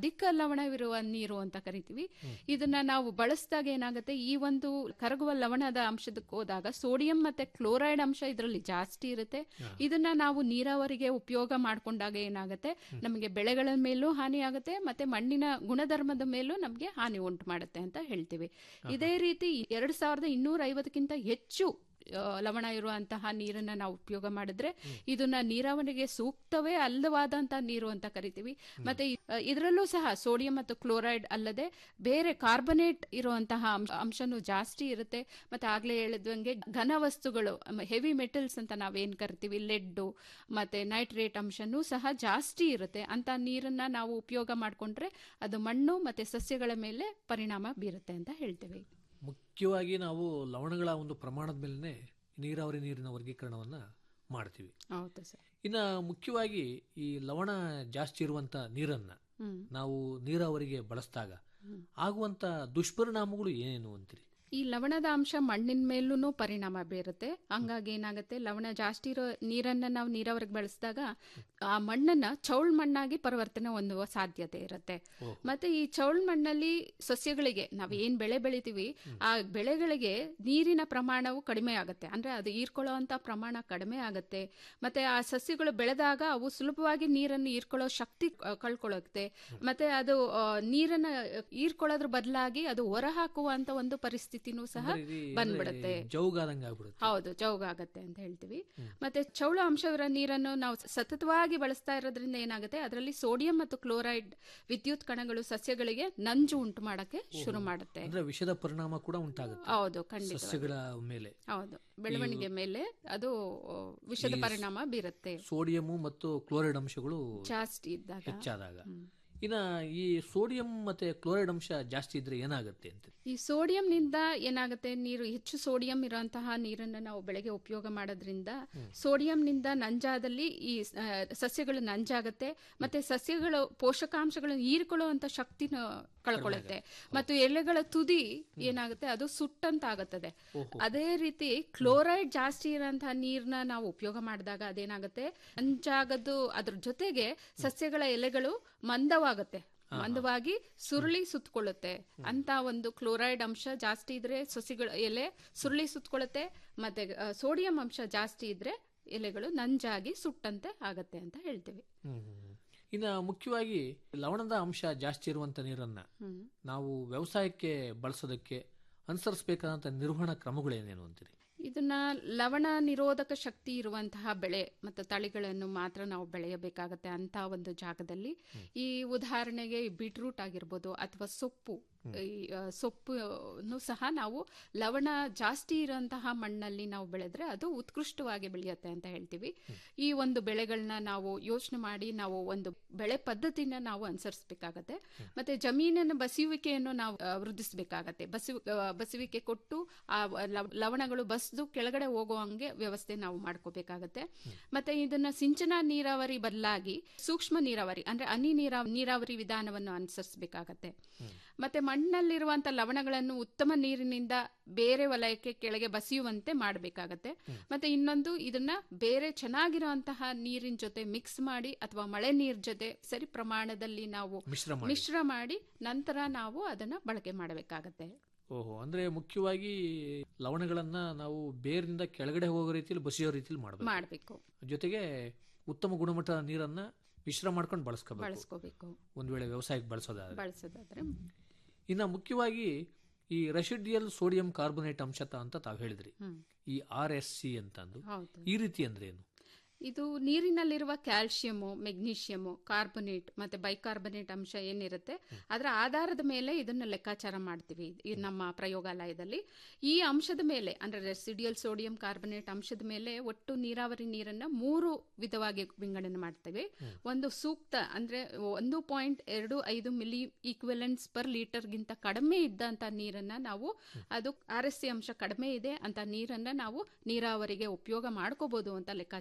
ಲವಣವಿರುವ ನೀರು ಅಂತ ಕರಿತೀವಿ ಇದನ್ನ ನಾವು ಬಳಸಿದಾಗ ಏನಾಗುತ್ತೆ ಈ ಒಂದು ಕರಗುವ ಲವಣದ ಅಂಶದಕ್ಕೆ ಹೋದಾಗ ಸೋಡಿಯಂ ಮತ್ತೆ ಕ್ಲೋರೈಡ್ ಅಂಶ ಇದರಲ್ಲಿ ಜಾಸ್ತಿ ಇರುತ್ತೆ ಇದನ್ನ ನಾವು ನೀರಾವರಿಗೆ ಉಪಯೋಗ ಮಾಡ್ಕೊಂಡಾಗ ಏನಾಗುತ್ತೆ ನಮಗೆ ಬೆಳೆಗಳ ಮೇಲೂ ಹಾನಿ ಆಗುತ್ತೆ ಮತ್ತೆ ಮಣ್ಣಿನ ಗುಣಧರ್ಮದ ಮೇಲೂ ನಮಗೆ ಹಾನಿ ಉಂಟು ಮಾಡುತ್ತೆ ಅಂತ ಹೇಳ್ತೀವಿ ಇದೇ ರೀತಿ ಎರಡ್ ಸಾವಿರದ ಇನ್ನೂರ ಐವತ್ತಕ್ಕಿಂತ ಹೆಚ್ಚು ಆ, ಲವಣ ಇರುವಂತಹ ನೀರನ್ನ ನಾವು ಉಪಯೋಗ ಮಾಡಿದ್ರೆ ಇದನ್ನ ನೀರಾವರಿಗೆ ಸೂಕ್ತವೇ ಅಲ್ಲವಾದಂತಹ ನೀರು ಅಂತ ಕರಿತೀವಿ ಮತ್ತೆ ಇ- ಆ, ಇದರಲ್ಲೂ ಸಹ ಸೋಡಿಯಂ ಮತ್ತು ಕ್ಲೋರೈಡ್ ಅಲ್ಲದೆ ಬೇರೆ ಕಾರ್ಬನೇಟ್ ಇರುವಂತಹ ಅಂಶ- ಅಂಶನೂ ಜಾಸ್ತಿ ಇರುತ್ತೆ ಮತ್ತೆ ಆಗ್ಲೇ ಹೇಳಿದ್ವಂಗೆ ಘನ ವಸ್ತುಗಳು ಹೆವಿ ಮೆಟಲ್ಸ್ ಅಂತ ನಾವೇನ್ ಕರಿತೀವಿ ಲೆಡ್ಡು ಮತ್ತೆ ನೈಟ್ರೇಟ್ ಅಂಶನೂ ಸಹ ಜಾಸ್ತಿ ಇರುತ್ತೆ ಅಂತ ನೀರನ್ನ ನಾವು ಉಪಯೋಗ ಮಾಡ್ಕೊಂಡ್ರೆ ಅದು ಮಣ್ಣು ಮತ್ತೆ ಸಸ್ಯಗಳ ಮೇಲೆ ಪರಿಣಾಮ ಬೀರುತ್ತೆ ಅಂತ ಹೇಳ್ತೇವೆ ಮುಖ್ಯವಾಗಿ ನಾವು ಲವಣಗಳ ಒಂದು ಪ್ರಮಾಣದ ಮೇಲೆ ನೀರಾವರಿ ನೀರಿನ ವರ್ಗೀಕರಣವನ್ನ ಮಾಡ್ತೀವಿ ಹೌದು ಸರ್ ಇನ್ನ ಮುಖ್ಯವಾಗಿ ಈ ಲವಣ ಜಾಸ್ತಿ ಇರುವಂತ ನೀರನ್ನ ಹ್ಮ್ ನಾವು ನೀರಾವರಿಗೆ ಬಳಸಿದಾಗ ಆಗುವಂತ ದುಷ್ಪರಿಣಾಮಗಳು ಏನೇನು ಅಂತೀರಿ ಈ ಲವಣದ ಅಂಶ ಮಣ್ಣಿನ ಮೇಲೂ ಪರಿಣಾಮ ಬೀರುತ್ತೆ ಹಂಗಾಗಿ ಏನಾಗುತ್ತೆ ಲವಣ ಜಾಸ್ತಿ ಇರೋ ನೀರನ್ನ ನಾವು ನೀರಾವರಿಗೆ ಬಳಸಿದಾಗ ಆ ಮಣ್ಣನ್ನ ಚೌಳ್ ಮಣ್ಣಾಗಿ ಪರಿವರ್ತನೆ ಹೊಂದುವ ಸಾಧ್ಯತೆ ಇರುತ್ತೆ ಮತ್ತೆ ಈ ಚೌಳ್ ಮಣ್ಣಲ್ಲಿ ಸಸ್ಯಗಳಿಗೆ ನಾವು ಏನ್ ಬೆಳೆ ಬೆಳಿತೀವಿ ಆ ಬೆಳೆಗಳಿಗೆ ನೀರಿನ ಪ್ರಮಾಣವು ಕಡಿಮೆ ಆಗುತ್ತೆ ಅಂದ್ರೆ ಅದು ಹೀರ್ಕೊಳ್ಳೋ ಪ್ರಮಾಣ ಕಡಿಮೆ ಆಗುತ್ತೆ ಮತ್ತೆ ಆ ಸಸ್ಯಗಳು ಬೆಳೆದಾಗ ಅವು ಸುಲಭವಾಗಿ ನೀರನ್ನು ಹೀರ್ಕೊಳ್ಳೋ ಶಕ್ತಿ ಆ, ಕಳ್ಕೊಳ್ಳುತ್ತೆ ಮತ್ತೆ ಅದು ಆ, ನೀರನ್ನ ಹೀರ್ಕೊಳ್ಳೋದ್ರ ಬದಲಾಗಿ ಅದು ಹೊರಹಾಕುವಂತ ಒಂದು ಪರಿಸ್ಥಿತಿನೂ ಸಹ ಅಂದ್ರೆ ಇದು ಬಂದ್ಬಿಡುತ್ತೆ ಅಂದ್ರೆ ಜೌಗಾದಂಗ ಆಗ್ಬಿಡುತ್ತೆ ಹೌದು ಚೌಗ ಆಗತ್ತೆ ಅಂತ ಹೇಳ್ತೀವಿ ಮತ್ತೆ ಚೌಳ ಅಂಶವಿರೋ ನೀರನ್ನು ನಾವು ಸತತವಾಗಿ ಬಳಸ್ತಾ ಇರೋದ್ರಿಂದ ಏನಾಗುತ್ತೆ ಅದರಲ್ಲಿ ಸೋಡಿಯಂ ಮತ್ತು ಕ್ಲೋರೈಡ್ ವಿದ್ಯುತ್ ಕಣಗಳು ಸಸ್ಯಗಳಿಗೆ ನಂಜು ಉಂಟು ಮಾಡಕ್ಕೆ ಶುರು ಮಾಡುತ್ತೆ ಅಂದ್ರೆ ವಿಷದ ಪರಿಣಾಮ ಕೂಡ ಉಂಟಾಗುತ್ತೆ ಹೌದು ಖಂಡಿತ ಸಸ್ಯಗಳ ಮೇಲೆ ಹೌದು ಬೆಳವಣಿಗೆ ಮೇಲೆ ಅದು ಆ, ವಿಷದ ಈ ಪರಿಣಾಮ ಬೀರುತ್ತೆ ಸೋಡಿಯಂ ಮತ್ತು ಕ್ಲೋರೈಡ್ ಅಂಶಗಳು ಜಾಸ್ತಿ ಇದ್ದಾಗ ಹೆಚ್ಚಾದಾಗ ಇನ್ನ ಈ ಸೋಡಿಯಂ ಮತ್ತೆ ಕ್ಲೋರೈಡ್ ಅಂಶ ಜಾಸ್ತಿ ಇದ್ರೆ ಏನಾಗುತ್ತೆ ಅಂತ ಈ ಸೋಡಿಯಂನಿಂದ ಏನಾಗುತ್ತೆ ನೀರು ಹೆಚ್ಚು ಸೋಡಿಯಂ ಇರುವಂತಹ ನೀರನ್ನು ನಾವು ಬೆಳೆಗೆ ಉಪಯೋಗ ಮಾಡೋದ್ರಿಂದ ಸೋಡಿಯಂನಿಂದ ನಂಜಾದಲ್ಲಿ ಈ ಆ, ಸಸ್ಯಗಳು ನಂಜಾಗುತ್ತೆ ಮತ್ತೆ ಸಸ್ಯಗಳು ಪೋಷಕಾಂಶಗಳನ್ನು ಹೀರಿಕೊಳ್ಳುವಂತ ಶಕ್ತಿನ ಕಳ್ಕೊಳ್ಳುತ್ತೆ ಮತ್ತು ಎಲೆಗಳ ತುದಿ ಏನಾಗುತ್ತೆ ಅದು ಸುಟ್ಟಂತಾಗುತ್ತದೆ ಅದೇ ರೀತಿ ಕ್ಲೋರೈಡ್ ಜಾಸ್ತಿ ಇರೋಂತಹ ನೀರ್ನ ನಾವು ಉಪಯೋಗ ಮಾಡಿದಾಗ ಅದೇನಾಗುತ್ತೆ ನಂಜಾಗದು ಅದ್ರ ಜೊತೆಗೆ ಸಸ್ಯಗಳ ಎಲೆಗಳು ಮಂದವಾಗುತ್ತೆ ಮಂದವಾಗಿ ಸುರುಳಿ ಸುತ್ತಕೊಳ್ಳುತ್ತೆ ಅಂತ ಒಂದು ಕ್ಲೋರೈಡ್ ಅಂಶ ಜಾಸ್ತಿ ಇದ್ರೆ ಸಸಿಗಳ ಎಲೆ ಸುರುಳಿ ಸುತ್ತಕೊಳ್ಳುತ್ತೆ ಮತ್ತೆ ಆ, ಸೋಡಿಯಂ ಅಂಶ ಜಾಸ್ತಿ ಇದ್ರೆ ಎಲೆಗಳು ನಂಜಾಗಿ ಸುಟ್ಟಂತೆ ಆಗತ್ತೆ ಅಂತ ಹೇಳ್ತೀವಿ ಹ್ಮ್ ಹ್ಮ್ ಹ್ಮ್. ಇನ್ನ ಮುಖ್ಯವಾಗಿ ಲವಣದ ಅಂಶ ಜಾಸ್ತಿ ಇರುವಂತ ನೀರನ್ನ ಹ್ಮ್. ನಾವು ವ್ಯವಸಾಯಕ್ಕೆ ಬಳಸೋದಕ್ಕೆ ಅನುಸರಿಸಬೇಕಾದಂತ ನಿರ್ವಹಣಾ ಕ್ರಮಗಳೇನೇನು ಅಂತೀರಿ ಇದನ್ನ ಲವಣ ನಿರೋಧಕ ಶಕ್ತಿ ಇರುವಂತಹ ಬೆಳೆ ಮತ್ತು ತಳಿಗಳನ್ನು ಮಾತ್ರ ನಾವು ಬೆಳೆಯಬೇಕಾಗತ್ತೆ ಅಂತ ಒಂದು ಜಾಗದಲ್ಲಿ ಈ ಉದಾಹರಣೆಗೆ ಬೀಟ್ರೂಟ್ ಆಗಿರ್ಬೋದು ಅಥವಾ ಸೊಪ್ಪು ಈ ಆ, ಸೊಪ್ಪನ್ನು ಸಹ ನಾವು ಲವಣ ಜಾಸ್ತಿ ಇರುವಂತಹ ಮಣ್ಣಲ್ಲಿ ನಾವು ಬೆಳೆದ್ರೆ ಅದು ಉತ್ಕೃಷ್ಟವಾಗಿ ಬೆಳೆಯುತ್ತೆ ಅಂತ ಹೇಳ್ತೀವಿ ಈ ಒಂದು ಬೆಳೆಗಳನ್ನ ನಾವು ಯೋಚನೆ ಮಾಡಿ ನಾವು ಒಂದು ಬೆಳೆ ಪದ್ಧತಿನ ನಾವು ಅನುಸರಿಸಬೇಕಾಗತ್ತೆ ಮತ್ತೆ ಜಮೀನಿನ ಬಸಿಯುವಿಕೆಯನ್ನು ನಾವು ಆ, ವೃದ್ಧಿಸಬೇಕಾಗತ್ತೆ ಬಸಿ ಆ, ಬಸುವಿಕೆ ಕೊಟ್ಟು ಆ ಲವ- ಲವಣಗಳು ಬಸ್ದು ಕೆಳಗಡೆ ಹೋಗೋ ಹಂಗೆ ವ್ಯವಸ್ಥೆ ನಾವು ಮಾಡ್ಕೋಬೇಕಾಗತ್ತೆ ಮತ್ತೆ ಇದನ್ನ ಸಿಂಚನ ನೀರಾವರಿ ಬದಲಾಗಿ ಸೂಕ್ಷ್ಮ ನೀರಾವರಿ ಅಂದ್ರೆ ಹನಿ ನೀರಾವರಿ ನೀರಾವರಿ ವಿಧಾನವನ್ನು ಅನುಸರಿಸಬೇಕಾಗತ್ತೆ ಮತ್ತೆ ಮಣ್ಣಲ್ಲಿರುವಂತ ಲವಣಗಳನ್ನು ಉತ್ತಮ ನೀರಿನಿಂದ ಬೇರೆ ವಲಯಕ್ಕೆ ಕೆಳಗೆ ಬಸಿಯುವಂತೆ ಮಾಡಬೇಕಾಗತ್ತೆ ಮತ್ತೆ ಇನ್ನೊಂದು ಇದನ್ನ ಬೇರೆ ಚೆನ್ನಾಗಿರುವಂತಹ ನೀರಿನ ಜೊತೆ ಮಿಕ್ಸ್ ಮಾಡಿ ಅಥವಾ ಮಳೆ ನೀರ್ ಜೊತೆ ಸರಿ ಪ್ರಮಾಣದಲ್ಲಿ ನಾವು ಮಿಶ್ರ ಮಾಡಿ. ಮಿಶ್ರ ಮಾಡಿ ನಂತರ ನಾವು ಅದನ್ನ ಬಳಕೆ ಮಾಡಬೇಕಾಗತ್ತೆ ಓಹೋ ಅಂದ್ರೆ ಮುಖ್ಯವಾಗಿ ಲವಣಗಳನ್ನ ನಾವು ಬೇರಿನಿಂದ ಕೆಳಗಡೆ ಹೋಗೋ ರೀತಿಯಲ್ಲಿ ಬಸಿಯೋ ರೀತಿಯಲ್ಲಿ ಮಾಡಬೇಕು ಮಾಡಬೇಕು ಜೊತೆಗೆ ಉತ್ತಮ ಗುಣಮಟ್ಟದ ನೀರನ್ನ ಮಿಶ್ರ ಮಾಡ್ಕೊಂಡು ಬಳಸ್ಕೋಬೇಕು ಬಳಸ್ಕೋಬೇಕು ಒಂದ್ ವೇಳೆ ವ್ಯವಸಾಯಕ್ಕೆ ಬಳಸೋದಾದ್ರೆ ಬಳಸೋದಾದ್ರೆ ಇನ್ನ ಮುಖ್ಯವಾಗಿ ಈ ರೆಸಿಡಿಯಲ್ ಸೋಡಿಯಂ ಕಾರ್ಬೊನೇಟ್ ಅಂಶತ ಅಂತ ತಾವು ಹೇಳಿದ್ರಿ ಹ್ಮ್. ಈ ಆರ್ ಎಸ್ ಸಿ ಅಂತಂದು ಹೌದು ಈ ರೀತಿ ಅಂದ್ರೆ ಏನು ಇದು ನೀರಿನಲ್ಲಿರುವ ಕ್ಯಾಲ್ಸಿಯಮು ಮೆಗ್ನೀಷಿಯಮು ಕಾರ್ಬೊನೇಟ್ ಮತ್ತೆ ಬೈಕಾರ್ಬನೇಟ್ ಅಂಶ ಏನಿರುತ್ತೆ ಅದರ ಆಧಾರದ ಮೇಲೆ ಇದನ್ನ ಲೆಕ್ಕಾಚಾರ ಮಾಡ್ತೀವಿ ಈ ನಮ್ಮ ಪ್ರಯೋಗಾಲಯದಲ್ಲಿ ಈ ಅಂಶದ ಮೇಲೆ ಅಂದ್ರೆ ರೆಸಿಡಿಯಲ್ ಸೋಡಿಯಂ ಕಾರ್ಬನೇಟ್ ಅಂಶದ ಮೇಲೆ ಒಟ್ಟು ನೀರಾವರಿ ನೀರನ್ನ ಮೂರು ವಿಧವಾಗಿ ವಿಂಗಡಣೆ ಮಾಡ್ತೇವೆ ಒಂದು ಸೂಕ್ತ ಅಂದ್ರೆ ಒಂದು ಪಾಯಿಂಟ್ ಎರಡು ಐದು ಮಿಲಿ ಈಕ್ವಲೆಂಟ್ಸ್ ಪರ್ ಲೀಟರ್ಗಿಂತ ಕಡಿಮೆ ಇದ್ದಂತ ನೀರನ್ನ ನಾವು ಅದು ಆರ್ ಎಸ್ ಸಿ ಅಂಶ ಕಡಿಮೆ ಇದೆ ಅಂತ ನೀರನ್ನ ನಾವು ನೀರಾವರಿಗೆ ಉಪಯೋಗ ಮಾಡ್ಕೋಬಹುದು ಅಂತ ಲೆಕ್ಕಾಚಾರ ಮಾಡಿ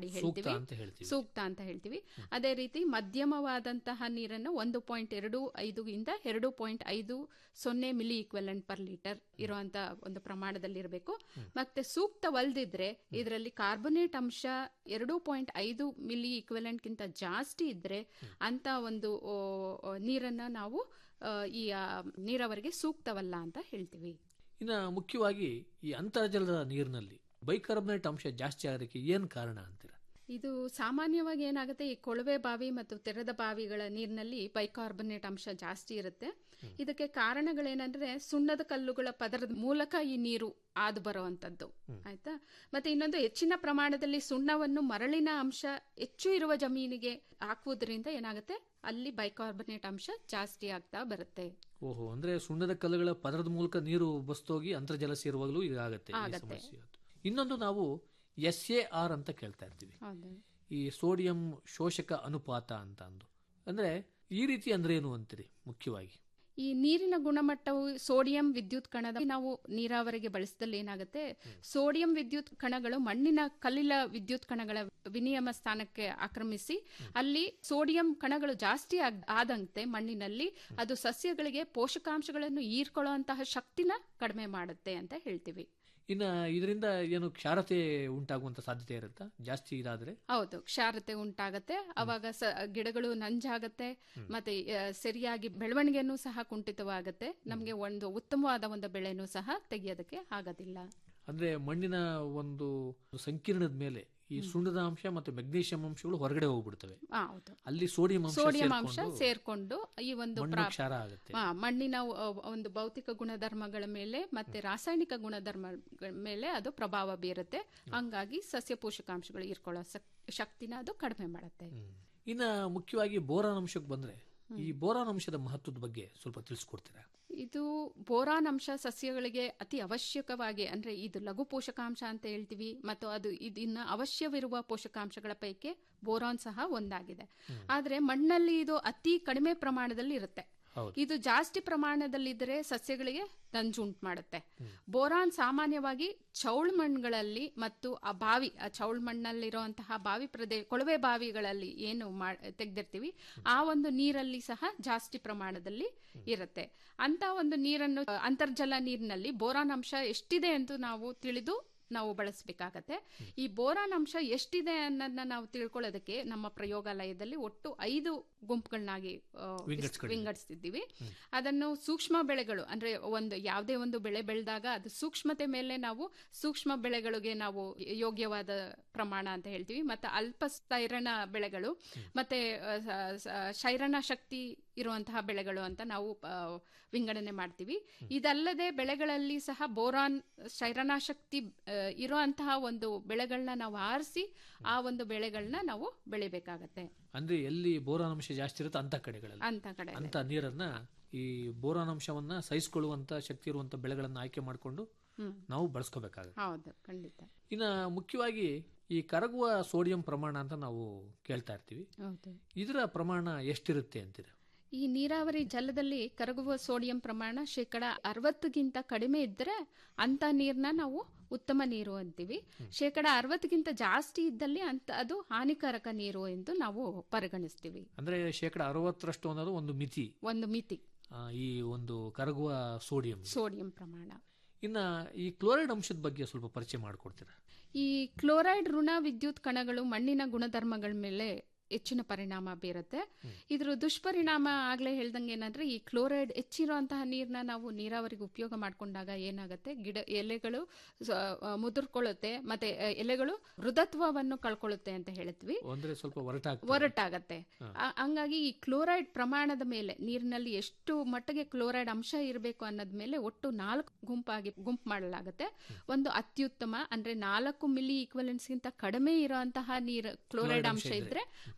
ಮಾಡಿ ಸೂಕ್ತ ಹೇಳ್ತೀವಿ ಅಂತ ಹೇಳ್ತೀವಿ. ಸೂಕ್ತ ಅಂತ ಹೇಳ್ತೀವಿ ಅದೇ ರೀತಿ ಮಧ್ಯಮವಾದಂತಹ ನೀರನ್ನು ಒಂದು ಪಾಯಿಂಟ್ ಎರಡು ಐದು ಇಂದ ಎರಡು ಪಾಯಿಂಟ್ ಐದು ಸೊನ್ನೆ ಮಿಲಿ ಈಕ್ವಲೆಂಟ್ ಪರ್ ಲೀಟರ್ ಇರುವಂತ ಒಂದು ಪ್ರಮಾಣದಲ್ಲಿ ಇರಬೇಕು ಮತ್ತೆ ಸೂಕ್ತವಲ್ದಿದ್ರೆ ಇದರಲ್ಲಿ ಕಾರ್ಬೊನೇಟ್ ಅಂಶ ಎರಡು ಪಾಯಿಂಟ್ ಐದು ಮಿಲಿ ಗಿಂತ ಜಾಸ್ತಿ ಇದ್ರೆ ಅಂತ ಒಂದು ಓ, ಓ, ನೀರನ್ನ ನಾವು ಆ, ಈ ಆ, ನೀರಾವರಿಗೆ ಸೂಕ್ತವಲ್ಲ ಅಂತ ಹೇಳ್ತೀವಿ ಇನ್ನು ಮುಖ್ಯವಾಗಿ ಈ ಅಂತರ್ಜಲದ ನೀರಿನಲ್ಲಿ ಬೈಕಾರ್ಬನೇಟ್ ಅಂಶ ಜಾಸ್ತಿ ಆಗೋದಕ್ಕೆ ಏನು ಕಾರಣ ಅಂತೀರಾ ಇದು ಸಾಮಾನ್ಯವಾಗಿ ಏನಾಗುತ್ತೆ ಈ ಕೊಳವೆ ಬಾವಿ ಮತ್ತು ತೆರೆದ ಬಾವಿಗಳ ನೀರಿನಲ್ಲಿ ಬೈಕಾರ್ಬನೇಟ್ ಅಂಶ ಜಾಸ್ತಿ ಇರುತ್ತೆ ಇದಕ್ಕೆ ಕಾರಣಗಳೇನಂದ್ರೆ ಸುಣ್ಣದ ಕಲ್ಲುಗಳ ಪದರದ ಮೂಲಕ ಈ ನೀರು ಆದು ಬರುವಂತದ್ದು ಆಯ್ತಾ ಮತ್ತೆ ಇನ್ನೊಂದು ಹೆಚ್ಚಿನ ಪ್ರಮಾಣದಲ್ಲಿ ಸುಣ್ಣವನ್ನು ಮರಳಿನ ಅಂಶ ಹೆಚ್ಚು ಇರುವ ಜಮೀನಿಗೆ ಹಾಕುವುದರಿಂದ ಏನಾಗುತ್ತೆ ಅಲ್ಲಿ ಬೈಕಾರ್ಬನೇಟ್ ಅಂಶ ಜಾಸ್ತಿ ಆಗ್ತಾ ಬರುತ್ತೆ ಓಹೋ ಅಂದ್ರೆ ಸುಣ್ಣದ ಕಲ್ಲುಗಳ ಪದರದ ಮೂಲಕ ನೀರು ಬಸ್ತೋಗಿ ಅಂತರ್ಜಲ ಸೇರುವಾಗಲೂ ಇದಾಗತ್ತೆ ಈ ಆಗತ್ತೆ. ಸಮಸ್ಯೆ ಇವತ್ತು. ಇನ್ನೊಂದು ನಾವು ಎಸ್ ಎ ಆರ್ ಅಂತ ಕೇಳ್ತಾ ಇರ್ತೀವಿ ಹೌದು ಈ ಸೋಡಿಯಂ ಶೋಷಕ ಅನುಪಾತ ಅಂತ ಅಂದು ಅಂದ್ರೆ ಈ ರೀತಿ ಅಂದ್ರೆ ಏನು ಅಂತೀರಿ ಮುಖ್ಯವಾಗಿ ಈ ನೀರಿನ ಗುಣಮಟ್ಟವು ಸೋಡಿಯಂ ವಿದ್ಯುತ್ ಕಣದ ನಾವು ನೀರಾವರಿಗೆ ಬಳಸಿದಲ್ಲಿ ಏನಾಗುತ್ತೆ ಸೋಡಿಯಂ ವಿದ್ಯುತ್ ಕಣಗಳು ಮಣ್ಣಿನ ಕಲ್ಲಿಲ ವಿದ್ಯುತ್ ಕಣಗಳ ವಿನಿಯಮ ಸ್ಥಾನಕ್ಕೆ ಆಕ್ರಮಿಸಿ ಅಲ್ಲಿ ಸೋಡಿಯಂ ಕಣಗಳು ಜಾಸ್ತಿ ಆಗ್- ಆದಂತೆ ಮಣ್ಣಿನಲ್ಲಿ ಅದು ಸಸ್ಯಗಳಿಗೆ ಪೋಷಕಾಂಶಗಳನ್ನು ಹೀರ್ಕೊಳ್ಳುವಂತಹ ಶಕ್ತಿನ ಕಡಿಮೆ ಮಾಡುತ್ತೆ ಅಂತ ಹೇಳ್ತೀವಿ ಇನ್ನ ಇದರಿಂದ ಏನು ಕ್ಷಾರತೆ ಉಂಟಾಗುವಂತ ಸಾಧ್ಯತೆ ಇರುತ್ತಾ ಜಾಸ್ತಿ ಇದಾದ್ರೆ ಹೌದು ಕ್ಷಾರತೆ ಉಂಟಾಗತ್ತೆ ಅವಾಗ ಸ ಗಿಡಗಳು ನಂಜಾಗತ್ತೆ ಮತ್ತೆ ಆ, ಸರಿಯಾಗಿ ಬೆಳವಣಿಗೆನೂ ಸಹ ಕುಂಠಿತವಾಗತ್ತೆ ನಮಗೆ ಒಂದು ಉತ್ತಮವಾದ ಒಂದು ಬೆಳೆನೂ ಸಹ ತೆಗೆಯೋದಕ್ಕೆ ಆಗೋದಿಲ್ಲ ಅಂದ್ರೆ ಮಣ್ಣಿನ ಒಂದು ಸಂಕೀರ್ಣದ ಮೇಲೆ ಈ ಸುಣ್ಣದ ಅಂಶ ಮತ್ತು ಮೆಗ್ನೀಷಿಯಂ ಅಂಶಗಳು ಹೊರಗಡೆ ಹೋಗ್ಬಿಡ್ತವೆ ಆ, ಹೌದು ಅಲ್ಲಿ ಸೋಡಿಯಂ ಅಂಶ ಸೋಡಿಯಂ ಅಂಶ ಸೇರ್ಕೊಂಡು ಸೇರ್ಕೊಂಡು ಈ ಒಂದು ಮಣ್ಣು ಪ್ರಾ- ಕ್ಷಾರ ಆಗುತ್ತೆ. ಆ, ಮಣ್ಣಿನ ಆ, ಒಂದು ಭೌತಿಕ ಗುಣಧರ್ಮಗಳ ಮೇಲೆ ಮತ್ತೆ ರಾಸಾಯನಿಕ ಗುಣಧರ್ಮಗಳ ಮೇಲೆ ಅದು ಪ್ರಭಾವ ಬೀರುತ್ತೆ ಹಂಗಾಗಿ ಸಸ್ಯ ಪೋಷಕಾಂಶಗಳು ಹೀರ್ಕೊಳ್ಳೋ ಸಕ್- ಶಕ್ತಿನ ಅದು ಕಡಿಮೆ ಮಾಡುತ್ತೆ ಇನ್ನ ಮುಖ್ಯವಾಗಿ ಬೋರಾನ್ ಅಂಶಕ್ಕೆ ಬಂದ್ರೆ ಈ ಬೋರಾನ್ ಅಂಶದ ಮಹತ್ವದ ಬಗ್ಗೆ ಸ್ವಲ್ಪ ತಿಳಿಸ್ಕೊಡ್ತೀರಾ ಇದು ಬೋರಾನ್ ಅಂಶ ಸಸ್ಯಗಳಿಗೆ ಅತಿ ಅವಶ್ಯಕವಾಗಿ ಅಂದ್ರೆ ಇದು ಲಘು ಪೋಷಕಾಂಶ ಅಂತ ಹೇಳ್ತೀವಿ ಮತ್ತು ಅದು ಇದನ್ನ ಅವಶ್ಯವಿರುವ ಪೋಷಕಾಂಶಗಳ ಪೈಕಿ ಬೋರಾನ್ ಸಹ ಒಂದಾಗಿದೆ ಆದ್ರೆ ಮಣ್ಣಲ್ಲಿ ಇದು ಅತಿ ಕಡಿಮೆ ಪ್ರಮಾಣದಲ್ಲಿ ಇರುತ್ತೆ ಹೌದು. ಇದು ಜಾಸ್ತಿ ಪ್ರಮಾಣದಲ್ಲಿದ್ದರೆ ಸಸ್ಯಗಳಿಗೆ ನಂಜುಂಟು ಮಾಡುತ್ತೆ ಬೋರಾನ್ ಸಾಮಾನ್ಯವಾಗಿ ಚೌಳ್ ಮಣ್ಣುಗಳಲ್ಲಿ ಮತ್ತು ಆ ಬಾವಿ ಆ ಚೌಳ್ ಮಣ್ಣಲ್ಲಿರುವಂತಹ ಬಾವಿ ಪ್ರದೇಶ ಕೊಳವೆ ಬಾವಿಗಳಲ್ಲಿ ಏನು ಮಾ ತೆಗೆದಿರ್ತೀವಿ ಆ ಒಂದು ನೀರಲ್ಲಿ ಸಹ ಜಾಸ್ತಿ ಪ್ರಮಾಣದಲ್ಲಿ ಇರುತ್ತೆ ಅಂತ ಒಂದು ನೀರನ್ನು ಅ, ಅಂತರ್ಜಲ ನೀರಿನಲ್ಲಿ ಬೋರಾನ್ ಅಂಶ ಎಷ್ಟಿದೆ ಎಂದು ನಾವು ತಿಳಿದು ನಾವು ಬಳಸಬೇಕಾಗತ್ತೆ ಈ ಬೋರಾನ್ ಅಂಶ ಎಷ್ಟಿದೆ ಅನ್ನೋದನ್ನ ನಾವು ತಿಳ್ಕೊಳ್ಳೋದಕ್ಕೆ ನಮ್ಮ ಪ್ರಯೋಗಾಲಯದಲ್ಲಿ ಒಟ್ಟು ಐದು ಗುಂಪುಗಳನ್ನಾಗಿ ಆ, ವಿಂಗಡಿಸ್ಕೊಂಡಿದ್ದೀವಿ. ವಿಂಗಡಿಸ್ತಿದ್ದೀವಿ ಅದನ್ನು ಸೂಕ್ಷ್ಮ ಬೆಳೆಗಳು ಅಂದ್ರೆ ಒಂದು ಯಾವುದೇ ಒಂದು ಬೆಳೆ ಬೆಳೆದಾಗ ಅದು ಸೂಕ್ಷ್ಮತೆ ಮೇಲೆ ನಾವು ಸೂಕ್ಷ್ಮ ಬೆಳೆಗಳಿಗೆ ನಾವು ಯೋಗ್ಯವಾದ ಪ್ರಮಾಣ ಅಂತ ಹೇಳ್ತೀವಿ ಮತ್ತೆ ಅಲ್ಪ ಸ್ಥೈರಣ ಬೆಳೆಗಳು ಮತ್ತೆ ಆ, ಸ- ಸ- ಶೈರಣ ಶಕ್ತಿ ಇರುವಂತಹ ಬೆಳೆಗಳು ಅಂತ ನಾವು ಆ, ವಿಂಗಡಣೆ ಮಾಡ್ತೀವಿ ಇದಲ್ಲದೆ ಬೆಳೆಗಳಲ್ಲಿ ಸಹ ಬೋರಾನ್ ಶೈರನಾಶಕ್ತಿ ಆ, ಇರುವಂತಹ ಒಂದು ಬೆಳೆಗಳನ್ನ ನಾವು ಆರಿಸಿ ಆ ಒಂದು ಬೆಳೆಗಳನ್ನ ನಾವು ಬೆಳಿಬೇಕಾಗತ್ತೆ ಅಂದ್ರೆ ಎಲ್ಲಿ ಬೋರಾನ್ ಅಂಶ ಜಾಸ್ತಿ ಇರುತ್ತೆ ಅಂತ ಕಡೆಗಳಲ್ಲಿ ಅಂತ ಕಡೆ ಅಂತ ನೀರನ್ನ ಈ ಬೋರಾನ್ ಅಂಶವನ್ನ ಸಹಿಸಿಕೊಳ್ಳುವಂತ ಶಕ್ತಿ ಇರುವಂತ ಬೆಳೆಗಳನ್ನ ಆಯ್ಕೆ ಮಾಡಿಕೊಂಡು ಹ್ಮ್. ನಾವು ಬಳಸ್ಕೋಬೇಕಾಗುತ್ತೆ ಹೌದು ಖಂಡಿತ ಇನ್ನ ಮುಖ್ಯವಾಗಿ ಈ ಕರಗುವ ಸೋಡಿಯಂ ಪ್ರಮಾಣ ಅಂತ ನಾವು ಕೇಳ್ತಾ ಇರ್ತೀವಿ ಹೌದು ಇದರ ಪ್ರಮಾಣ ಎಷ್ಟಿರುತ್ತೆ ಅಂತೀರ ಈ ನೀರಾವರಿ ಜಲದಲ್ಲಿ ಕರಗುವ ಸೋಡಿಯಂ ಪ್ರಮಾಣ ಶೇಕಡ ಅರವತ್ತಕ್ಕಿಂತ ಕಡಿಮೆ ಇದ್ದರೆ ಅಂತ ನೀರನ್ನ ನಾವು ಉತ್ತಮ ನೀರು ಅಂತೀವಿ ಶೇಕಡ ಅರವತ್ತಕ್ಕಿಂತ ಜಾಸ್ತಿ ಇದ್ದಲ್ಲಿ ಅಂತ ಅದು ಹಾನಿಕಾರಕ ನೀರು ಎಂದು ನಾವು ಪರಿಗಣಿಸ್ತೀವಿ ಅಂದ್ರೆ ಶೇಕಡ ಅರವತ್ತರಷ್ಟು ಅನ್ನೋದು ಒಂದು ಮಿತಿ ಒಂದು ಮಿತಿ ಆ, ಈ ಒಂದು ಕರಗುವ ಸೋಡಿಯಂ ಸೋಡಿಯಂ ಪ್ರಮಾಣ ಇನ್ನ ಈ ಕ್ಲೋರೈಡ್ ಅಂಶದ ಬಗ್ಗೆ ಸ್ವಲ್ಪ ಪರಿಚಯ ಮಾಡಿಕೊಡ್ತೀರಾ ಈ ಕ್ಲೋರೈಡ್ ಋಣ ವಿದ್ಯುತ್ ಕಣಗಳು ಮಣ್ಣಿನ ಗುಣಧರ್ಮಗಳ ಮೇಲೆ ಹೆಚ್ಚಿನ ಪರಿಣಾಮ ಬೀರುತ್ತೆ ಇದ್ರ ದುಷ್ಪರಿಣಾಮ ಆಗ್ಲೇ ಹೇಳ್ದಂಗೆ ಏನಂದ್ರೆ ಈ ಕ್ಲೋರೈಡ್ ಹೆಚ್ಚಿರುವಂತಹ ನೀರನ್ನ ನಾವು ನೀರಾವರಿಗೆ ಉಪಯೋಗ ಮಾಡ್ಕೊಂಡಾಗ ಏನಾಗುತ್ತೆ ಗಿಡ ಎಲೆಗಳು ಸ- ಆ, ಮುದುರ್ಕೊಳ್ಳುತ್ತೆ ಮತ್ತೆ ಆ, ಎಲೆಗಳು ಮೃದತ್ವವನ್ನು ಕಳ್ಕೊಳ್ಳುತ್ತೆ ಅಂತ ಹೇಳ್ತೀವಿ ಅಂದ್ರೆ ಸ್ವಲ್ಪ ಒರಟಾಗ್ತದೆ ಒರಟಾಗತ್ತೆ ಆ- ಹಂಗಾಗಿ ಈ ಕ್ಲೋರೈಡ್ ಪ್ರಮಾಣದ ಮೇಲೆ ನೀರಿನಲ್ಲಿ ಎಷ್ಟು ಮಟ್ಟಿಗೆ ಕ್ಲೋರೈಡ್ ಅಂಶ ಇರಬೇಕು ಅನ್ನೋದ್ ಮೇಲೆ ಒಟ್ಟು ನಾಲ್ಕು ಗುಂಪಾಗಿ ಗುಂಪು ಮಾಡಲಾಗುತ್ತೆ ಒಂದು ಅತ್ಯುತ್ತಮ ಅಂದ್ರೆ ನಾಲ್ಕು ಮಿಲಿ ಈಕ್ವಲೆನ್ಸ್ ಗಿಂತ ಕಡಿಮೆ ಇರುವಂತಹ ನೀರು ಕ್ಲೋರೈಡ್ ಅಂಶ ಇದ್ರೆ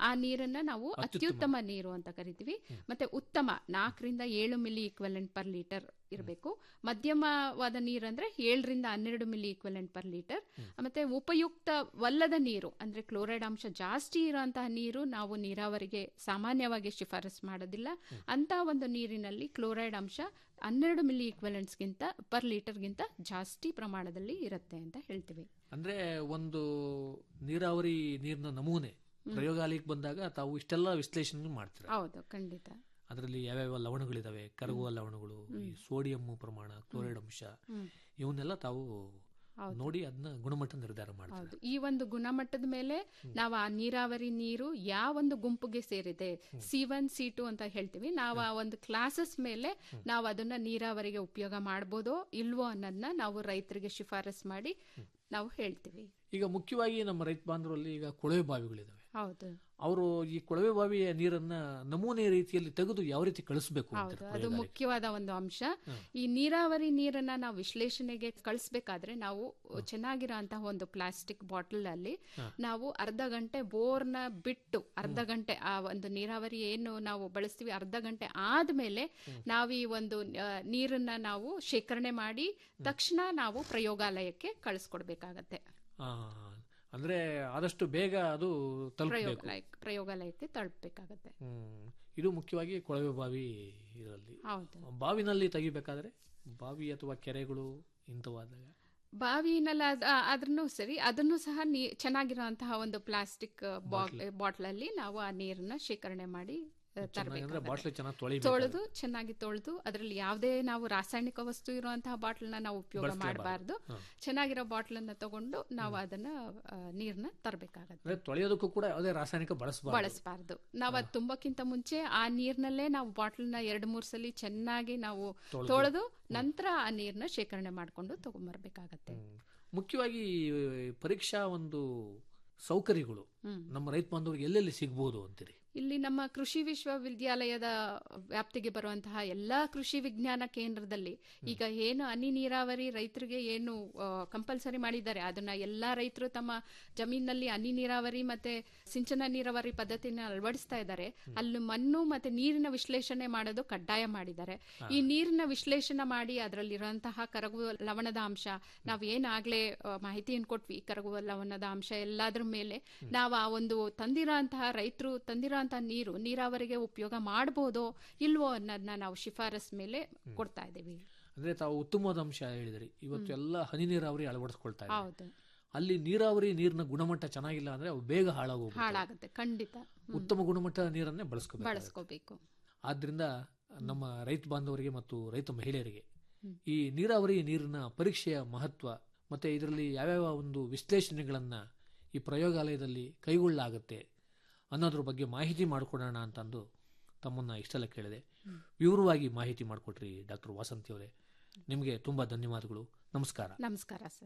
ಆ ನೀರನ್ನ ನಾವು ಅತ್ಯುತ್ತಮ. ಅತ್ಯುತ್ತಮ ನೀರು ಅಂತ ಕರಿತೀವಿ ಮತ್ತೆ ಉತ್ತಮ ನಾಲ್ಕರಿಂದ ಏಳು ಮಿಲಿ ಈಕ್ವಲೆಂಟ್ ಪರ್ ಲೀಟರ್ ಇರಬೇಕು ಮಧ್ಯಮವಾದ ನೀರಂದ್ರೆ ಏಳರಿಂದ ಹನ್ನೆರಡು ಮಿಲಿ ಈಕ್ವಲೆಂಟ್ ಪರ್ ಲೀಟರ್ ಮತ್ತೆ ಉಪಯುಕ್ತವಲ್ಲದ ನೀರು ಅಂದ್ರೆ ಕ್ಲೋರೈಡ್ ಅಂಶ ಜಾಸ್ತಿ ಇರುವಂತಹ ನೀರು ನಾವು ನೀರಾವರಿಗೆ ಸಾಮಾನ್ಯವಾಗಿ ಶಿಫಾರಸ್ ಮಾಡೋದಿಲ್ಲ ಅಂತ ಒಂದು ನೀರಿನಲ್ಲಿ ಕ್ಲೋರೈಡ್ ಅಂಶ ಹನ್ನೆರಡು ಮಿಲಿ ಈಕ್ವಲೆಂಟ್ಸ್ಗಿಂತ ಪರ್ ಲೀಟರ್ಗಿಂತ ಜಾಸ್ತಿ ಪ್ರಮಾಣದಲ್ಲಿ ಇರುತ್ತೆ ಅಂತ ಹೇಳ್ತೀವಿ ಅಂದ್ರೆ ಒಂದು ನೀರಾವರಿ ನೀರಿನ ನಮೂನೆ ಪ್ರಯೋಗಾಲಯಕ್ಕೆ ಬಂದಾಗ ತಾವು ಇಷ್ಟೆಲ್ಲ ವಿಶ್ಲೇಷಣೆ ಮಾಡ್ತೀರಾ ಹೌದು ಖಂಡಿತ ಅದರಲ್ಲಿ ಯಾವ್ಯಾವ ಲವಣಗಳಿದಾವೆ ಕರಗುವ ಲವಣಗಳು ಈ ಸೋಡಿಯಂ ಪ್ರಮಾಣ ಕ್ಲೋರೈಡ್ ಅಂಶ ಹ್ಮ್. ಇವನ್ನೆಲ್ಲ ತಾವು ಹೌದು. ನೋಡಿ ಅದನ್ನ ಗುಣಮಟ್ಟ ನಿರ್ಧಾರ ಮಾಡ್ತಾರೆ ಹೌದು ಈ ಒಂದು ಗುಣಮಟ್ಟದ ಮೇಲೆ ನಾವು ಆ ನೀರಾವರಿ ನೀರು ಯಾವ ಒಂದು ಗುಂಪಿಗೆ ಸೇರಿದೆ ಸಿ ಒನ್ ಸಿ ಟು ಅಂತ ಹೇಳ್ತೀವಿ ನಾವು ಆ ಒಂದು ಕ್ಲಾಸಸ್ ಮೇಲೆ ನಾವು ಅದನ್ನ ನೀರಾವರಿಗೆ ಉಪಯೋಗ ಮಾಡ್ಬೋದೋ ಇಲ್ವೋ ಅನ್ನೋದನ್ನ ನಾವು ರೈತರಿಗೆ ಶಿಫಾರಸ್ ಮಾಡಿ ನಾವು ಹೇಳ್ತೀವಿ ಈಗ ಮುಖ್ಯವಾಗಿ ನಮ್ಮ ರೈತ ಬಾಂಧವರಲ್ಲಿ ಈಗ ಕೊಳವೆ ಬಾವಿಗಳಿದಾವೆ ಹೌದು ಅವರು ಈ ಕೊಳವೆ ಬಾವಿಯ ನೀರನ್ನ ನಮೂನೆ ರೀತಿಯಲ್ಲಿ ತೆಗೆದು ಯಾವ ರೀತಿ ಕಳಿಸಬೇಕು ಹೌದು ಅದು ಮುಖ್ಯವಾದ ಒಂದು ಅಂಶ ಈ ನೀರಾವರಿ ನೀರನ್ನ ನಾವು ವಿಶ್ಲೇಷಣೆಗೆ ಕಳಿಸ್ಬೇಕಾದ್ರೆ ನಾವು ಚೆನ್ನಾಗಿರೋಂತಹ ಒಂದು ಪ್ಲಾಸ್ಟಿಕ್ ಬಾಟಲ್ ಅಲ್ಲಿ ನಾವು ಅರ್ಧ ಗಂಟೆ ಬೋರ್ನ ಬಿಟ್ಟು ಅರ್ಧ ಗಂಟೆ ಆ ಒಂದು ನೀರಾವರಿ ಏನು ನಾವು ಬಳಸ್ತೀವಿ ಅರ್ಧ ಗಂಟೆ ಆದ್ಮೇಲೆ ನಾವು ಈ ಒಂದು ಆ, ನೀರನ್ನ ನಾವು ಶೇಖರಣೆ ಮಾಡಿ ತಕ್ಷಣ ನಾವು ಪ್ರಯೋಗಾಲಯಕ್ಕೆ ಕಳಿಸ್ಕೊಡ್ಬೇಕಾಗತ್ತೆ ಅಂದ್ರೆ ಆದಷ್ಟು ಬೇಗ ಅದು ತಲುಪಬೇಕು ಪ್ರಯೋಗಾಲಯ ಪ್ರಯೋಗಾಲಯಕ್ಕೆ ತಲುಪಬೇಕಾಗತ್ತೆ ಹ್ಮ್ ಇದು ಮುಖ್ಯವಾಗಿ ಕೊಳವೆ ಬಾವಿ ಇದರಲ್ಲಿ ಹೌದು ಬಾವಿನಲ್ಲಿ ತೆಗಿಬೇಕಾದ್ರೆ ಬಾವಿ ಅಥವಾ ಕೆರೆಗಳು ಇಂಥವಾದಾಗ ಬಾವಿನಲ್ಲಿ ಅದ್ರೂ ಸರಿ ಅದನ್ನು ಸಹ ನೀ ಚೆನ್ನಾಗಿರುವಂತಹ ಒಂದು ಪ್ಲಾಸ್ಟಿಕ್ ಬಾಟ್ಲ್ ಅಲ್ಲಿ ನಾವು ಆ ನೀರನ್ನ ಶೇಖರಣೆ ಮಾಡಿ ಆ, ಚೆನ್ನಾಗಿ ಅಂದ್ರೆ ತರ್ಬೇಕಾಗತ್ತೆ. ಬಾಟ್ಲಿ ಚೆನ್ನಾಗಿ ತೊಳಿಬೇಕು ತೊಳೆದು ಚೆನ್ನಾಗಿ ತೊಳೆದು ಅದರಲ್ಲಿ ಯಾವುದೇ ನಾವು ರಾಸಾಯನಿಕ ವಸ್ತು ಇರುವಂತಹ ಬಾಟ್ಲನ್ನ ನಾವು ಉಪಯೋಗ ಬಳಸ್ಲೇಬಾರ್ದು. ಮಾಡಬಾರ್ದು ಹ. ಚೆನ್ನಾಗಿರೋ ಬಾಟ್ಲನ್ನ ತಗೊಂಡು ನಾವು ಅದನ್ನ ಆ, ನೀರ್ನ ತರಬೇಕಾಗತ್ತೆ ಅಂದ್ರೆ ತೊಳೆಯೋದಕ್ಕೂ ಕೂಡ ಯಾವುದೇ ರಾಸಾಯನಿಕ ಬಳಸಬಾರ್ದು ಬಳಸಬಾರ್ದು ನಾವು ಅದು ತುಂಬಕ್ಕಿಂತ ಮುಂಚೆ ಆ ನೀರ್ನಲ್ಲೇ ನಾವು ಬಾಟ್ಲನ್ನ ಎರಡು ಮೂರು ಸಲ ಚೆನ್ನಾಗಿ ನಾವು ತೊಳ್ದು. ತೊಳೆದು ನಂತರ ಆ ನೀರ್ನ ಶೇಖರಣೆ ಮಾಡ್ಕೊಂಡು ತಗೊಂಡ್ಬರ್ಬೇಕಾಗತ್ತೆ ಮುಖ್ಯವಾಗಿ ಈ ಪರೀಕ್ಷಾ ಒಂದು ಸೌಕರ್ಯಗಳು ಹ್ಮ್. ನಮ್ಮ ರೈತ ಬಾಂಧವರಿಗೆ ಎಲ್ಲೆಲ್ಲಿ ಸಿಗ್ಬೋದು ಅಂತೀರಿ ಇಲ್ಲಿ ನಮ್ಮ ಕೃಷಿ ವಿಶ್ವವಿದ್ಯಾಲಯದ ವ್ಯಾಪ್ತಿಗೆ ಬರುವಂತಹ ಎಲ್ಲಾ ಕೃಷಿ ವಿಜ್ಞಾನ ಕೇಂದ್ರದಲ್ಲಿ ಈಗ ಏನು ಹನಿ ನೀರಾವರಿ ರೈತರಿಗೆ ಏನು ಕಂಪಲ್ಸರಿ ಮಾಡಿದ್ದಾರೆ ಅದನ್ನ ಎಲ್ಲಾ ರೈತರು ತಮ್ಮ ಜಮೀನಲ್ಲಿ ಹನಿ ನೀರಾವರಿ ಮತ್ತೆ ಸಿಂಚನ ನೀರಾವರಿ ಪದ್ಧತಿನ ಅಳವಡಿಸ್ತಾ ಇದ್ದಾರೆ ಅಲ್ಲಿ ಮಣ್ಣು ಮತ್ತೆ ನೀರಿನ ವಿಶ್ಲೇಷಣೆ ಮಾಡೋದು ಕಡ್ಡಾಯ ಮಾಡಿದ್ದಾರೆ ಈ ನೀರಿನ ವಿಶ್ಲೇಷಣೆ ಮಾಡಿ ಅದರಲ್ಲಿರುವಂತಹ ಕರಗುವ ಲವಣದ ಅಂಶ ನಾವು ಏನಾಗ್ಲೇ ಆ, ಮಾಹಿತಿಯನ್ನು ಕೊಟ್ವಿ ಕರಗುವ ಲವಣದ ಅಂಶ ಎಲ್ಲಾದ್ರ ಮೇಲೆ ನಾವು ಆ ಒಂದು ತಂದಿರೋಂತಹ ರೈತರು ತಂದಿರೋಂತಹ ನೀರು ನೀರಾವರಿಗೆ ಉಪಯೋಗ ಮಾಡಬಹುದೋ ಇಲ್ವೋ ಅನ್ನೋದನ್ನ ನಾವು ಶಿಫಾರಸ್ ಮೇಲೆ ಕೊಡ್ತಾ ಇದ್ದೀವಿ ಅಂದ್ರೆ ತಾವು ಉತ್ತಮವಾದ ಅಂಶ ಹೇಳಿದ್ರಿ ಇವತ್ತು ಎಲ್ಲ ಹನಿ ನೀರಾವರಿ ಅಳವಡಿಸ್ಕೊಳ್ತಾ ಇದ್ದಾರೆ ಹೌದು ಅಲ್ಲಿ ನೀರಾವರಿ ನೀರಿನ ಗುಣಮಟ್ಟ ಚೆನ್ನಾಗಿಲ್ಲ ಅಂದ್ರೆ ಅವು ಬೇಗ ಹಾಳಾಗೋಗ್ಬಿಡ್ತವೆ. ಹಾಳಾಗುತ್ತೆ ಖಂಡಿತ ಹ್ಮ್. ಉತ್ತಮ ಗುಣಮಟ್ಟದ ನೀರನ್ನೇ ಬಳಸ್ಕೋಬೇಕು ಬಳಸ್ಕೋಬೇಕು ಆದ್ರಿಂದ ನಮ್ಮ ರೈತ ಬಾಂಧವರಿಗೆ ಮತ್ತು ರೈತ ಮಹಿಳೆಯರಿಗೆ ಈ ನೀರಾವರಿ ನೀರಿನ ಪರೀಕ್ಷೆಯ ಮಹತ್ವ ಮತ್ತೆ ಇದರಲ್ಲಿ ಯಾವ್ಯಾವ ಒಂದು ವಿಶ್ಲೇಷಣೆಗಳನ್ನ ಈ ಪ್ರಯೋಗಾಲಯದಲ್ಲಿ ಕೈಗೊಳ್ಳಲಾಗುತ್ತೆ ಅನ್ನೋದ್ರ ಬಗ್ಗೆ ಮಾಹಿತಿ ಮಾಡಿಕೊಡೋಣ ಅಂತಂದು ತಮ್ಮನ್ನ ಇಷ್ಟೆಲ್ಲ ಕೇಳಿದೆ ವಿವರವಾಗಿ ಮಾಹಿತಿ ಮಾಡಿಕೊಟ್ರಿ ಡಾಕ್ಟರ್ ವಾಸಂತಿ ಅವರೇ ನಿಮಗೆ ತುಂಬಾ ಧನ್ಯವಾದಗಳು ನಮಸ್ಕಾರ ನಮಸ್ಕಾರ ಸರ್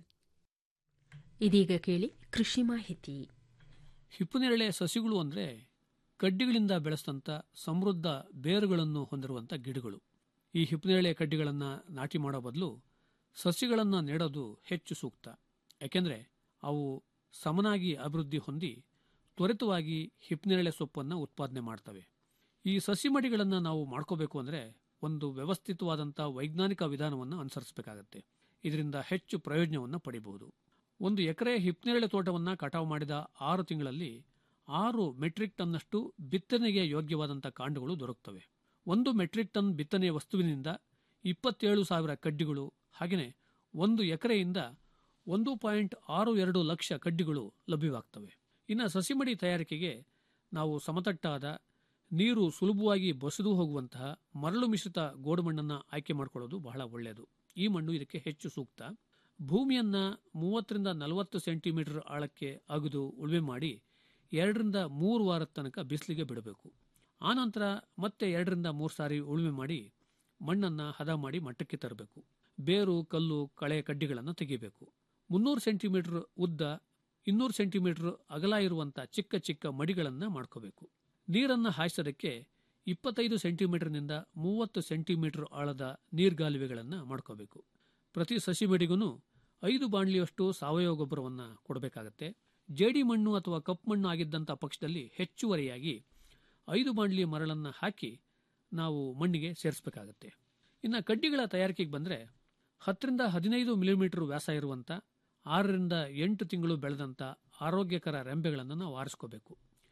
ಇದೀಗ ಕೇಳಿ ಕೃಷಿ ಮಾಹಿತಿ ಹಿಪ್ಪುನೇರಳೆ ಸಸಿಗಳು ಅಂದರೆ ಕಡ್ಡಿಗಳಿಂದ ಬೆಳೆಸಿದಂಥ ಸಮೃದ್ಧ ಬೇರುಗಳನ್ನು ಹೊಂದಿರುವಂಥ ಗಿಡಗಳು ಈ ಹಿಪ್ಪುನೇರಳೆ ಕಡ್ಡಿಗಳನ್ನು ನಾಟಿ ಮಾಡೋ ಬದಲು ಸಸಿಗಳನ್ನು ನೆಡೋದು ಹೆಚ್ಚು ಸೂಕ್ತ ಯಾಕೆಂದರೆ ಅವು ಸಮನಾಗಿ ಅಭಿವೃದ್ಧಿ ಹೊಂದಿ ತ್ವರಿತವಾಗಿ ಹಿಪ್ಪನೇರಳೆ ಸೊಪ್ಪನ್ನು ಉತ್ಪಾದನೆ ಮಾಡ್ತವೆ ಈ ಸಸಿ ಮಡಿಗಳನ್ನು ನಾವು ಮಾಡ್ಕೋಬೇಕು ಅಂದರೆ ಒಂದು ವ್ಯವಸ್ಥಿತವಾದಂಥ ವೈಜ್ಞಾನಿಕ ವಿಧಾನವನ್ನು ಅನುಸರಿಸಬೇಕಾಗತ್ತೆ ಇದರಿಂದ ಹೆಚ್ಚು ಪ್ರಯೋಜನವನ್ನು ಪಡಿಬಹುದು ಒಂದು ಎಕರೆ ಹಿಪ್ನೇರಳೆ ತೋಟವನ್ನು ಕಟಾವು ಮಾಡಿದ ಆರು ತಿಂಗಳಲ್ಲಿ ಆರು ಮೆಟ್ರಿಕ್ ಟನ್ನಷ್ಟು ಬಿತ್ತನೆಗೆ ಯೋಗ್ಯವಾದಂಥ ಕಾಂಡಗಳು ದೊರಕುತ್ತವೆ ಒಂದು ಮೆಟ್ರಿಕ್ ಟನ್ ಬಿತ್ತನೆಯ ವಸ್ತುವಿನಿಂದ ಇಪ್ಪತ್ತೇಳು ಸಾವಿರ ಕಡ್ಡಿಗಳು ಹಾಗೆಯೇ ಒಂದು ಎಕರೆಯಿಂದ ಒಂದು ಪಾಯಿಂಟ್ ಆರು ಎರಡು ಲಕ್ಷ ಕಡ್ಡಿಗಳು ಲಭ್ಯವಾಗ್ತವೆ ಇನ್ನು ಸಸಿಮಡಿ ತಯಾರಿಕೆಗೆ ನಾವು ಸಮತಟ್ಟಾದ ನೀರು ಸುಲಭವಾಗಿ ಬಸಿದು ಹೋಗುವಂತಹ ಮರಳು ಮಿಶ್ರಿತ ಗೋಡುಮಣ್ಣನ್ನು ಆಯ್ಕೆ ಮಾಡಿಕೊಳ್ಳೋದು ಬಹಳ ಒಳ್ಳೆಯದು ಈ ಮಣ್ಣು ಇದಕ್ಕೆ ಹೆಚ್ಚು ಸೂಕ್ತ ಭೂಮಿಯನ್ನ ಮೂವತ್ತರಿಂದ ನಲವತ್ತು ಸೆಂಟಿಮೀಟರ್ ಆಳಕ್ಕೆ ಅಗೆದು ಉಳುಮೆ ಮಾಡಿ ಎರಡರಿಂದ ಮೂರು ವಾರದ ತನಕ ಬಿಸಿಲಿಗೆ ಬಿಡಬೇಕು ಆನಂತರ ಮತ್ತೆ ಎರಡರಿಂದ ಮೂರು ಸಾರಿ ಉಳುಮೆ ಮಾಡಿ ಮಣ್ಣನ್ನು ಹದ ಮಾಡಿ ಮಟ್ಟಕ್ಕೆ ತರಬೇಕು ಬೇರು ಕಲ್ಲು ಕಳೆ ಕಡ್ಡಿಗಳನ್ನು ತೆಗಿಬೇಕು ಮುನ್ನೂರು ಸೆಂಟಿಮೀಟರ್ ಉದ್ದ ಇನ್ನೂರು ಸೆಂಟಿಮೀಟರ್ ಅಗಲ ಇರುವಂಥ ಚಿಕ್ಕ ಚಿಕ್ಕ ಮಡಿಗಳನ್ನು ಮಾಡ್ಕೋಬೇಕು ನೀರನ್ನು ಹಾಯಿಸೋದಕ್ಕೆ ಇಪ್ಪತ್ತೈದು ಸೆಂಟಿಮೀಟರ್ನಿಂದ ಮೂವತ್ತು ಸೆಂಟಿಮೀಟರ್ ಆಳದ ನೀರ್ಗಾಲುವೆಗಳನ್ನು ಮಾಡ್ಕೋಬೇಕು ಪ್ರತಿ ಸಸಿ ಮಡಿಗೂ ಐದು ಬಾಣ್ಲಿಯಷ್ಟು ಸಾವಯವ ಗೊಬ್ಬರವನ್ನು ಕೊಡಬೇಕಾಗತ್ತೆ ಜೇಡಿ ಮಣ್ಣು ಅಥವಾ ಕಪ್ಪು ಮಣ್ಣು ಆಗಿದ್ದಂಥ ಪಕ್ಷದಲ್ಲಿ ಹೆಚ್ಚುವರಿಯಾಗಿ ಐದು ಬಾಂಡ್ಲಿ ಮರಳನ್ನು ಹಾಕಿ ನಾವು ಮಣ್ಣಿಗೆ ಸೇರಿಸಬೇಕಾಗತ್ತೆ ಇನ್ನು ಕಡ್ಡಿಗಳ ತಯಾರಿಕೆಗೆ ಬಂದರೆ ಹತ್ತರಿಂದ ಹದಿನೈದು ಮಿಲಿಮೀಟರ್ ವ್ಯಾಸ ಇರುವಂಥ ಆರರಿಂದ ಎಂಟು ತಿಂಗಳು ಬೆಳೆದಂಥ ಆರೋಗ್ಯಕರ ರೆಂಬೆಗಳನ್ನು ನಾವು ಆರಿಸ್ಕೋಬೇಕು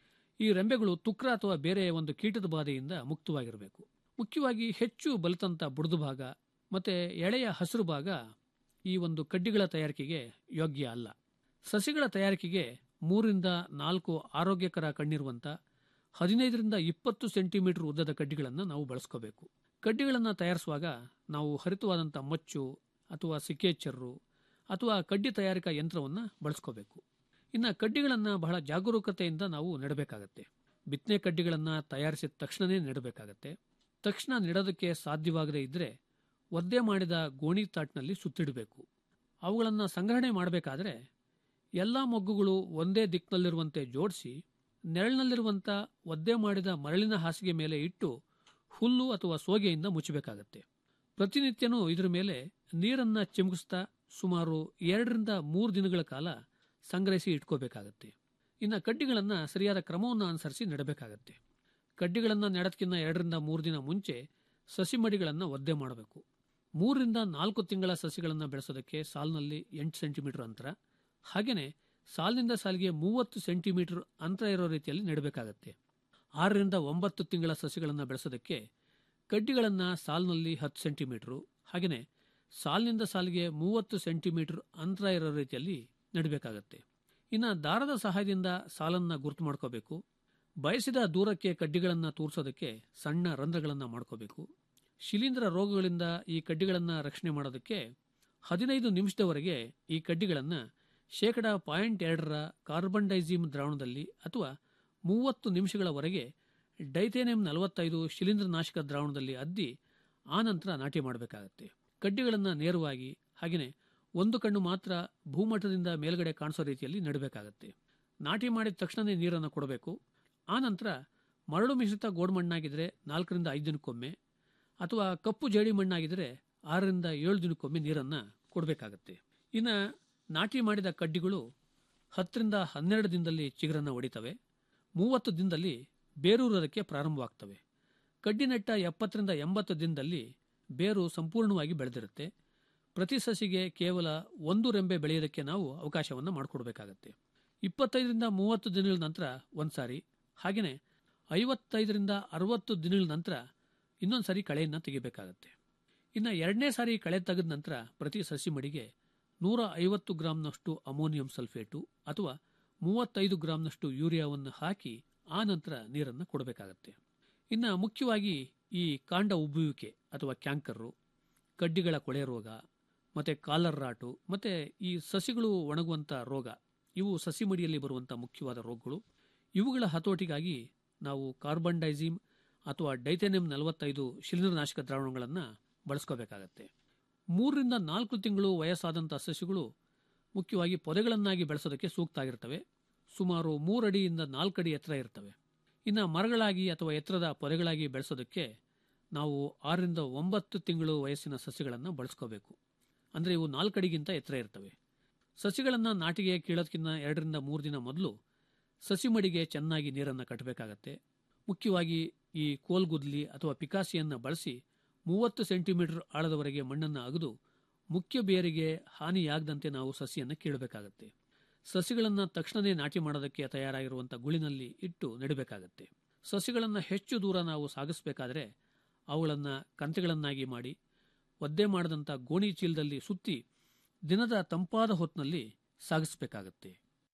ಈ ರೆಂಬೆಗಳು ತುಕ್ರ ಅಥವಾ ಬೇರೆ ಒಂದು ಕೀಟದ ಬಾಧೆಯಿಂದ ಮುಕ್ತವಾಗಿರಬೇಕು ಮುಖ್ಯವಾಗಿ ಹೆಚ್ಚು ಬಲಿತಂಥ ಬುಡದು ಭಾಗ ಮತ್ತು ಎಳೆಯ ಹಸಿರು ಭಾಗ ಈ ಒಂದು ಕಡ್ಡಿಗಳ ತಯಾರಿಕೆಗೆ ಯೋಗ್ಯ ಅಲ್ಲ ಸಸಿಗಳ ತಯಾರಿಕೆಗೆ ಮೂರಿಂದ ನಾಲ್ಕು ಆರೋಗ್ಯಕರ ಕಣ್ಣಿರುವಂಥ ಹದಿನೈದರಿಂದ ಇಪ್ಪತ್ತು ಸೆಂಟಿಮೀಟರ್ ಉದ್ದದ ಕಡ್ಡಿಗಳನ್ನು ನಾವು ಬಳಸ್ಕೋಬೇಕು ಕಡ್ಡಿಗಳನ್ನು ತಯಾರಿಸುವಾಗ ನಾವು ಹರಿತವಾದಂಥ ಮಚ್ಚು ಅಥವಾ ಸಿಕ್ಕೇಚರ್ರು ಅಥವಾ ಕಡ್ಡಿ ತಯಾರಿಕಾ ಯಂತ್ರವನ್ನು ಬಳಸ್ಕೋಬೇಕು ಇನ್ನು ಕಡ್ಡಿಗಳನ್ನು ಬಹಳ ಜಾಗರೂಕತೆಯಿಂದ ನಾವು ನೆಡಬೇಕಾಗತ್ತೆ ಬಿತ್ತನೆ ಕಡ್ಡಿಗಳನ್ನು ತಯಾರಿಸಿದ ತಕ್ಷಣವೇ ನೆಡಬೇಕಾಗತ್ತೆ ತಕ್ಷಣ ನೆಡೋದಕ್ಕೆ ಸಾಧ್ಯವಾಗದೇ ಇದ್ದರೆ ಒದ್ದೆ ಮಾಡಿದ ಗೋಣಿ ತಾಟ್ನಲ್ಲಿ ಸುತ್ತಿಡಬೇಕು ಅವುಗಳನ್ನು ಸಂಗ್ರಹಣೆ ಮಾಡಬೇಕಾದ್ರೆ ಎಲ್ಲ ಮೊಗ್ಗುಗಳು ಒಂದೇ ದಿಕ್ಕಿನಲ್ಲಿರುವಂತೆ ಜೋಡಿಸಿ ನೆರಳಿನಲ್ಲಿರುವಂಥ ಒದ್ದೆ ಮಾಡಿದ ಮರಳಿನ ಹಾಸಿಗೆ ಮೇಲೆ ಇಟ್ಟು ಹುಲ್ಲು ಅಥವಾ ಸೋಗೆಯಿಂದ ಮುಚ್ಚಬೇಕಾಗತ್ತೆ ಪ್ರತಿನಿತ್ಯನೂ ಇದರ ಮೇಲೆ ನೀರನ್ನು ಚಿಮುಕಿಸ್ತಾ ಸುಮಾರು ಎರಡರಿಂದ ಮೂರು ದಿನಗಳ ಕಾಲ ಸಂಗ್ರಹಿಸಿ ಇಟ್ಕೋಬೇಕಾಗತ್ತೆ ಇನ್ನು ಕಡ್ಡಿಗಳನ್ನು ಸರಿಯಾದ ಕ್ರಮವನ್ನು ಅನುಸರಿಸಿ ನೆಡಬೇಕಾಗತ್ತೆ ಕಡ್ಡಿಗಳನ್ನು ನೆಡೋದಕ್ಕಿಂತ ಎರಡರಿಂದ ಮೂರು ದಿನ ಮುಂಚೆ ಸಸಿ ಮಡಿಗಳನ್ನು ಒದ್ದೆ ಮಾಡಬೇಕು ಮೂರರಿಂದ ನಾಲ್ಕು ತಿಂಗಳ ಸಸಿಗಳನ್ನು ಬೆಳೆಸೋದಕ್ಕೆ ಸಾಲಿನಲ್ಲಿ ಎಂಟು ಸೆಂಟಿಮೀಟರ್ ಅಂತರ ಹಾಗೆಯೇ ಸಾಲಿನಿಂದ ಸಾಲಿಗೆ ಮೂವತ್ತು ಸೆಂಟಿಮೀಟರ್ ಅಂತರ ಇರೋ ರೀತಿಯಲ್ಲಿ ನೆಡಬೇಕಾಗತ್ತೆ ಆರರಿಂದ ಒಂಬತ್ತು ತಿಂಗಳ ಸಸಿಗಳನ್ನು ಬೆಳೆಸೋದಕ್ಕೆ ಕಡ್ಡಿಗಳನ್ನು ಸಾಲಿನಲ್ಲಿ ಹತ್ತು ಸೆಂಟಿಮೀಟರು ಹಾಗೆಯೇ ಸಾಲಿನಿಂದ ಸಾಲಿಗೆ ಮೂವತ್ತು ಸೆಂಟಿಮೀಟರ್ ಅಂತರ ಇರೋ ರೀತಿಯಲ್ಲಿ ನೆಡಬೇಕಾಗತ್ತೆ ಇನ್ನು ದಾರದ ಸಹಾಯದಿಂದ ಸಾಲನ್ನು ಗುರುತು ಮಾಡ್ಕೋಬೇಕು ಬಯಸಿದ ದೂರಕ್ಕೆ ಕಡ್ಡಿಗಳನ್ನು ತೂರಿಸೋದಕ್ಕೆ ಸಣ್ಣ ರಂಧ್ರಗಳನ್ನು ಮಾಡ್ಕೋಬೇಕು ಶಿಲೀಂಧ್ರ ರೋಗಗಳಿಂದ ಈ ಕಡ್ಡಿಗಳನ್ನು ರಕ್ಷಣೆ ಮಾಡೋದಕ್ಕೆ ಹದಿನೈದು ನಿಮಿಷದವರೆಗೆ ಈ ಕಡ್ಡಿಗಳನ್ನು ಶೇಕಡ ಪಾಯಿಂಟ್ ಎರಡರ ಕಾರ್ಬನ್ ಡೈಸಿಮ್ ದ್ರಾವಣದಲ್ಲಿ ಅಥವಾ ಮೂವತ್ತು ನಿಮಿಷಗಳವರೆಗೆ ಡೈಥೇನಿಯಂ ನಲವತ್ತೈದು ಶಿಲೀಂಧ್ರನಾಶಕ ದ್ರಾವಣದಲ್ಲಿ ಅದ್ದಿ ಆನಂತರ ನಾಟಿ ಮಾಡಬೇಕಾಗತ್ತೆ ಕಡ್ಡಿಗಳನ್ನು ನೇರವಾಗಿ ಹಾಗೆಯೇ ಒಂದು ಕಣ್ಣು ಮಾತ್ರ ಭೂಮಟ್ಟದಿಂದ ಮೇಲ್ಗಡೆ ಕಾಣಿಸೋ ರೀತಿಯಲ್ಲಿ ನೆಡಬೇಕಾಗತ್ತೆ ನಾಟಿ ಮಾಡಿದ ತಕ್ಷಣವೇ ನೀರನ್ನು ಕೊಡಬೇಕು ಆನಂತರ ಮರಳು ಮಿಶ್ರಿತ ಗೋಡ್ಮಣ್ಣಾಗಿದ್ದರೆ ನಾಲ್ಕರಿಂದ ಐದು ದಿನಕ್ಕೊಮ್ಮೆ ಅಥವಾ ಕಪ್ಪು ಜೇಡಿ ಮಣ್ಣಾಗಿದ್ದರೆ ಆರರಿಂದ ಏಳು ದಿನಕ್ಕೊಮ್ಮೆ ನೀರನ್ನು ಕೊಡಬೇಕಾಗತ್ತೆ ಇನ್ನು ನಾಟಿ ಮಾಡಿದ ಕಡ್ಡಿಗಳು ಹತ್ತರಿಂದ ಹನ್ನೆರಡು ದಿನದಲ್ಲಿ ಚಿಗುರನ್ನು ಹೊಡಿತವೆ ಮೂವತ್ತು ದಿನದಲ್ಲಿ ಬೇರೂರೋದಕ್ಕೆ ಪ್ರಾರಂಭವಾಗ್ತವೆ ಕಡ್ಡಿ ನೆಟ್ಟ ಎಪ್ಪತ್ತರಿಂದ ಎಂಬತ್ತು ದಿನದಲ್ಲಿ ಬೇರು ಸಂಪೂರ್ಣವಾಗಿ ಬೆಳೆದಿರುತ್ತೆ ಪ್ರತಿ ಸಸಿಗೆ ಕೇವಲ ಒಂದು ರೆಂಬೆ ಬೆಳೆಯೋದಕ್ಕೆ ನಾವು ಅವಕಾಶವನ್ನು ಮಾಡಿಕೊಡ್ಬೇಕಾಗತ್ತೆ ಇಪ್ಪತ್ತೈದರಿಂದ ಮೂವತ್ತು ದಿನಗಳ ನಂತರ ಒಂದು ಸಾರಿ ಹಾಗೆಯೇ ಐವತ್ತೈದರಿಂದ ಅರವತ್ತು ದಿನಗಳ ನಂತರ ಇನ್ನೊಂದು ಸಾರಿ ಕಳೆಯನ್ನು ತೆಗಿಬೇಕಾಗತ್ತೆ ಇನ್ನು ಎರಡನೇ ಸಾರಿ ಕಳೆ ತೆಗೆದ ನಂತರ ಪ್ರತಿ ಸಸಿ ಮಡಿಗೆ ನೂರ ಐವತ್ತು ಗ್ರಾಂನಷ್ಟು ಅಮೋನಿಯಂ ಸಲ್ಫೇಟು ಅಥವಾ ಮೂವತ್ತೈದು ಗ್ರಾಂನಷ್ಟು ಯೂರಿಯಾವನ್ನು ಹಾಕಿ ಆ ನಂತರ ನೀರನ್ನು ಕೊಡಬೇಕಾಗತ್ತೆ ಇನ್ನು ಮುಖ್ಯವಾಗಿ ಈ ಕಾಂಡ ಉಬ್ಬುವಿಕೆ ಅಥವಾ ಕ್ಯಾಂಕರು ಕಡ್ಡಿಗಳ ಕೊಳೆ ರೋಗ ಮತ್ತು ಕಾಲರ್ ರಾಟು ಮತ್ತು ಈ ಸಸಿಗಳು ಒಣಗುವಂಥ ರೋಗ ಇವು ಸಸಿ ಮಡಿಯಲ್ಲಿ ಬರುವಂಥ ಮುಖ್ಯವಾದ ರೋಗಗಳು ಇವುಗಳ ಹತೋಟಿಗಾಗಿ ನಾವು ಕಾರ್ಬನ್ ಡೈಸಿಮ್ ಅಥವಾ ಡೈಥೆನಿಯಂ ನಲವತ್ತೈದು ಶಿಲೀಂಧ್ರನಾಶಕ ದ್ರಾವಣಗಳನ್ನು ಬಳಸ್ಕೋಬೇಕಾಗತ್ತೆ ಮೂರರಿಂದ ನಾಲ್ಕು ತಿಂಗಳು ವಯಸ್ಸಾದಂಥ ಸಸಿಗಳು ಮುಖ್ಯವಾಗಿ ಪೊದೆಗಳನ್ನಾಗಿ ಬೆಳೆಸೋದಕ್ಕೆ ಸೂಕ್ತ ಆಗಿರ್ತವೆ ಸುಮಾರು ಮೂರಡಿಯಿಂದ ನಾಲ್ಕಡಿ ಎತ್ತರ ಇರ್ತವೆ ಇನ್ನು ಮರಗಳಾಗಿ ಅಥವಾ ಎತ್ತರದ ಪೊದೆಗಳಾಗಿ ಬೆಳೆಸೋದಕ್ಕೆ ನಾವು ಆರರಿಂದ ಒಂಬತ್ತು ತಿಂಗಳು ವಯಸ್ಸಿನ ಸಸ್ಯಗಳನ್ನು ಬಳಸ್ಕೋಬೇಕು ಅಂದರೆ ಇವು ನಾಲ್ಕಡಿಗಿಂತ ಎತ್ತರ ಇರ್ತವೆ ಸಸಿಗಳನ್ನು ನಾಟಿಗೆ ಕೀಳೋದಕ್ಕಿಂತ ಎರಡರಿಂದ ಮೂರು ದಿನ ಮೊದಲು ಸಸಿ ಮಡಿಗೆ ಚೆನ್ನಾಗಿ ನೀರನ್ನು ಕಟ್ಟಬೇಕಾಗತ್ತೆ ಮುಖ್ಯವಾಗಿ ಈ ಕೋಲ್ಗುದ್ಲಿ ಅಥವಾ ಪಿಕಾಸಿಯನ್ನು ಬಳಸಿ ಮೂವತ್ತು ಸೆಂಟಿಮೀಟರ್ ಆಳದವರೆಗೆ ಮಣ್ಣನ್ನು ಅಗೆದು ಮುಖ್ಯ ಬೇರಿಗೆ ಹಾನಿಯಾಗದಂತೆ ನಾವು ಸಸಿಯನ್ನು ಕೀಳಬೇಕಾಗತ್ತೆ ಸಸಿಗಳನ್ನು ತಕ್ಷಣವೇ ನಾಟಿ ಮಾಡೋದಕ್ಕೆ ತಯಾರಾಗಿರುವಂಥ ಗುಳಿನಲ್ಲಿ ಇಟ್ಟು ನೆಡಬೇಕಾಗತ್ತೆ ಸಸಿಗಳನ್ನು ಹೆಚ್ಚು ದೂರ ನಾವು ಸಾಗಿಸಬೇಕಾದ್ರೆ ಅವುಗಳನ್ನು ಕಂತೆಗಳನ್ನಾಗಿ ಮಾಡಿ ಒದ್ದೆ ಮಾಡಿದಂಥ ಗೋಣಿ ಚೀಲದಲ್ಲಿ ಸುತ್ತಿ ದಿನದ ತಂಪಾದ ಹೊತ್ತಿನಲ್ಲಿ ಸಾಗಿಸಬೇಕಾಗತ್ತೆ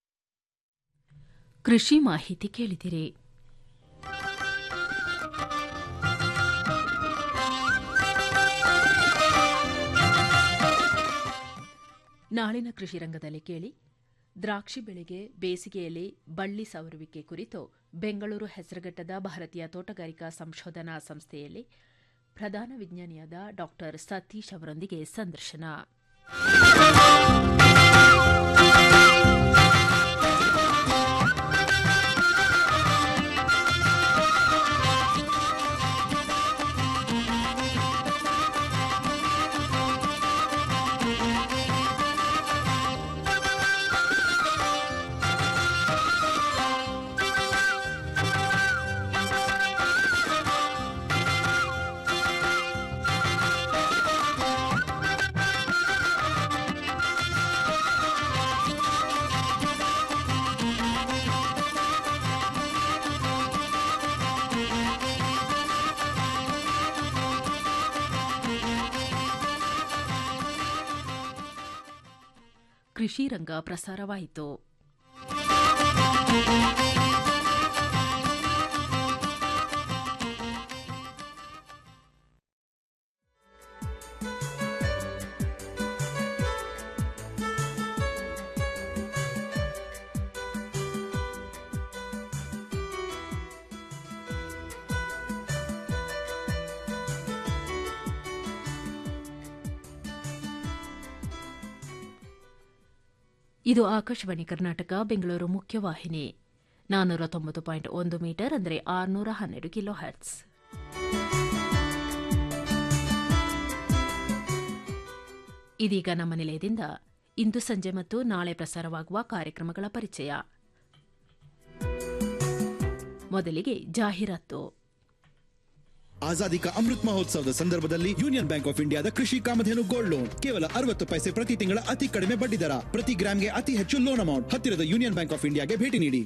ಕೃಷಿ ಮಾಹಿತಿ ಕೇಳಿದಿರಿ ನಾಳಿನ ಕೃಷಿ ರಂಗದಲ್ಲಿ ಕೇಳಿ ದ್ರಾಕ್ಷಿ ಬೆಳೆಗೆ ಬೇಸಿಗೆಯಲ್ಲಿ ಬಳ್ಳಿ ಸವರುವಿಕೆ ಕುರಿತು ಬೆಂಗಳೂರು ಹೆಸರುಘಟ್ಟದ ಭಾರತೀಯ ತೋಟಗಾರಿಕಾ ಸಂಶೋಧನಾ ಸಂಸ್ಥೆಯಲ್ಲಿ ಪ್ರಧಾನ ವಿಜ್ಞಾನಿಯಾದ ಡಾ ಸತೀಶ್ ಅವರೊಂದಿಗೆ ಸಂದರ್ಶನ ಕೃಷಿ ರಂಗ ಪ್ರಸಾರವಾಯಿತು ಇದು ಆಕಾಶವಾಣಿ ಕರ್ನಾಟಕ ಬೆಂಗಳೂರು ಮುಖ್ಯವಾಹಿನಿ ನಾನ್ನೂರ ತೊಂಬತ್ತು ಪಾಯಿಂಟ್ ಒಂದು ಮೀಟರ್ ಅಂದರೆ ಆರುನೂರ ಹನ್ನೆರಡು ಕಿಲೋ ಹರ್ಟ್ಸ್ ಇದೀಗ ನಮ್ಮ ನಿಲಯದಿಂದ ಇಂದು ಸಂಜೆ ಮತ್ತು ನಾಳೆ ಪ್ರಸಾರವಾಗುವ ಕಾರ್ಯಕ್ರಮಗಳ ಪರಿಚಯ ಮೊದಲಿಗೆ ಜಾಹೀರಾತು ಆಜಾದಿ ಕಾ ಅಮೃತ್ ಮಹೋತ್ಸವದ ಸಂದರ್ಭದಲ್ಲಿ ಯೂನಿಯನ್ ಬ್ಯಾಂಕ್ ಆಫ್ ಇಂಡಿಯಾದ ಕೃಷಿ ಕಾಮಧೇನು ಗೋಲ್ಡ್ ಲೋನ್ ಕೇವಲ ಅರವತ್ತು ಪೈಸೆ ಪ್ರತಿ ತಿಂಗಳ ಅತಿ ಕಡಿಮೆ ಬಡ್ಡಿ ದರ ಪ್ರತಿ ಗ್ರಾಮ್ಗೆ ಅತಿ ಹೆಚ್ಚು ಲೋನ್ ಅಮೌಂಟ್ ಹತ್ತಿರದ ಯೂನಿಯನ್ ಬ್ಯಾಂಕ್ ಆಫ್ ಇಂಡಿಯಾಗೆ ಭೇಟಿ ನೀಡಿ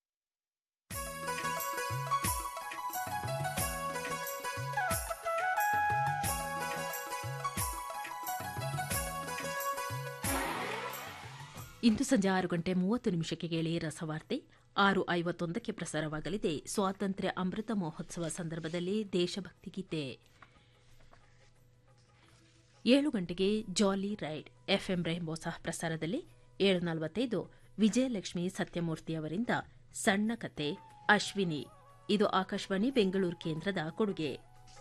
ಇಂದು ಸಂಜೆ ಆರು ಗಂಟೆ ಮೂವತ್ತು ನಿಮಿಷಕ್ಕೆ ಕೇಳಿ ರಸವಾರ್ತೆ ಆರು ಐವತ್ತೊಂದಕ್ಕೆ ಪ್ರಸಾರವಾಗಲಿದೆ ಸ್ವಾತಂತ್ರ್ಯ ಅಮೃತ ಮಹೋತ್ಸವ ಸಂದರ್ಭದಲ್ಲಿ ದೇಶಭಕ್ತಿ ಗೀತೆ ಏಳು ಗಂಟೆಗೆ ಜಾಲಿ ರೈಡ್ ಎಫ್ಎಂ ರೆಹಂಬೋ ಸಹ ಪ್ರಸಾರದಲ್ಲಿ ಏಳು ನಲವತ್ತೈದು ವಿಜಯಲಕ್ಷ್ಮಿ ಸತ್ಯಮೂರ್ತಿ ಅವರಿಂದ ಸಣ್ಣ ಕತೆ ಅಶ್ವಿನಿ ಇದು ಆಕಾಶವಾಣಿ ಬೆಂಗಳೂರು ಕೇಂದ್ರದ ಕೊಡುಗೆ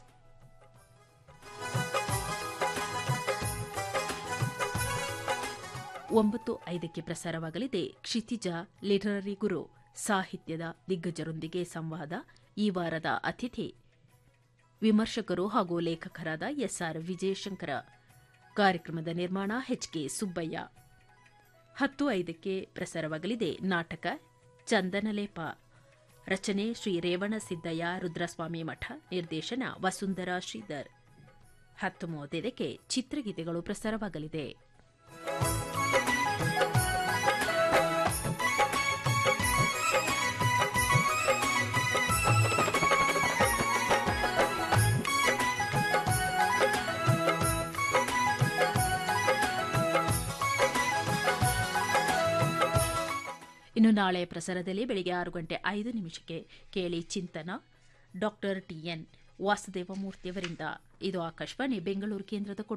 ಒಂಬತ್ತು ಐದಕ್ಕೆ ಪ್ರಸಾರವಾಗಲಿದೆ ಕ್ಷಿತಿಜ ಲಿಟರರಿ ಗುರು ಸಾಹಿತ್ಯದ ದಿಗ್ಗಜರೊಂದಿಗೆ ಸಂವಾದ ಈ ವಾರದ ಅತಿಥಿ ವಿಮರ್ಶಕರು ಹಾಗೂ ಲೇಖಕರಾದ ಎಸ್ಆರ್ ವಿಜಯಶಂಕರ ಕಾರ್ಯಕ್ರಮದ ನಿರ್ಮಾಣ ಎಚ್ಕೆ ಸುಬ್ಬಯ್ಯ ಹತ್ತು ಐದಕ್ಕೆ ಪ್ರಸಾರವಾಗಲಿದೆ ನಾಟಕ ಚಂದನಲೇಪ ರಚನೆ ಶ್ರೀ ರೇವಣ ಸಿದ್ದಯ್ಯ ರುದ್ರಸ್ವಾಮಿ ಮಠ ನಿರ್ದೇಶನ ವಸುಂಧರಾ ಶ್ರೀಧರ್ ಹತ್ತು ಮೂವತ್ತೈದಕ್ಕೆ ಚಿತ್ರಗೀತೆಗಳು ಪ್ರಸಾರವಾಗಲಿದೆ ಇನ್ನು ನಾಳೆ ಪ್ರಸಾರದಲ್ಲಿ ಬೆಳಿಗ್ಗೆ ಆರು ಗಂಟೆ ಐದು ನಿಮಿಷಕ್ಕೆ ಕೇಳಿ ಚಿಂತನ ಡಾಕ್ಟರ್ ಟಿಎನ್ ವಾಸುದೇವ ಮೂರ್ತಿಯವರಿಂದ ಇದು ಆಕಾಶವಾಣಿ ಬೆಂಗಳೂರು ಕೇಂದ್ರದ ಕೊಡುಗೆ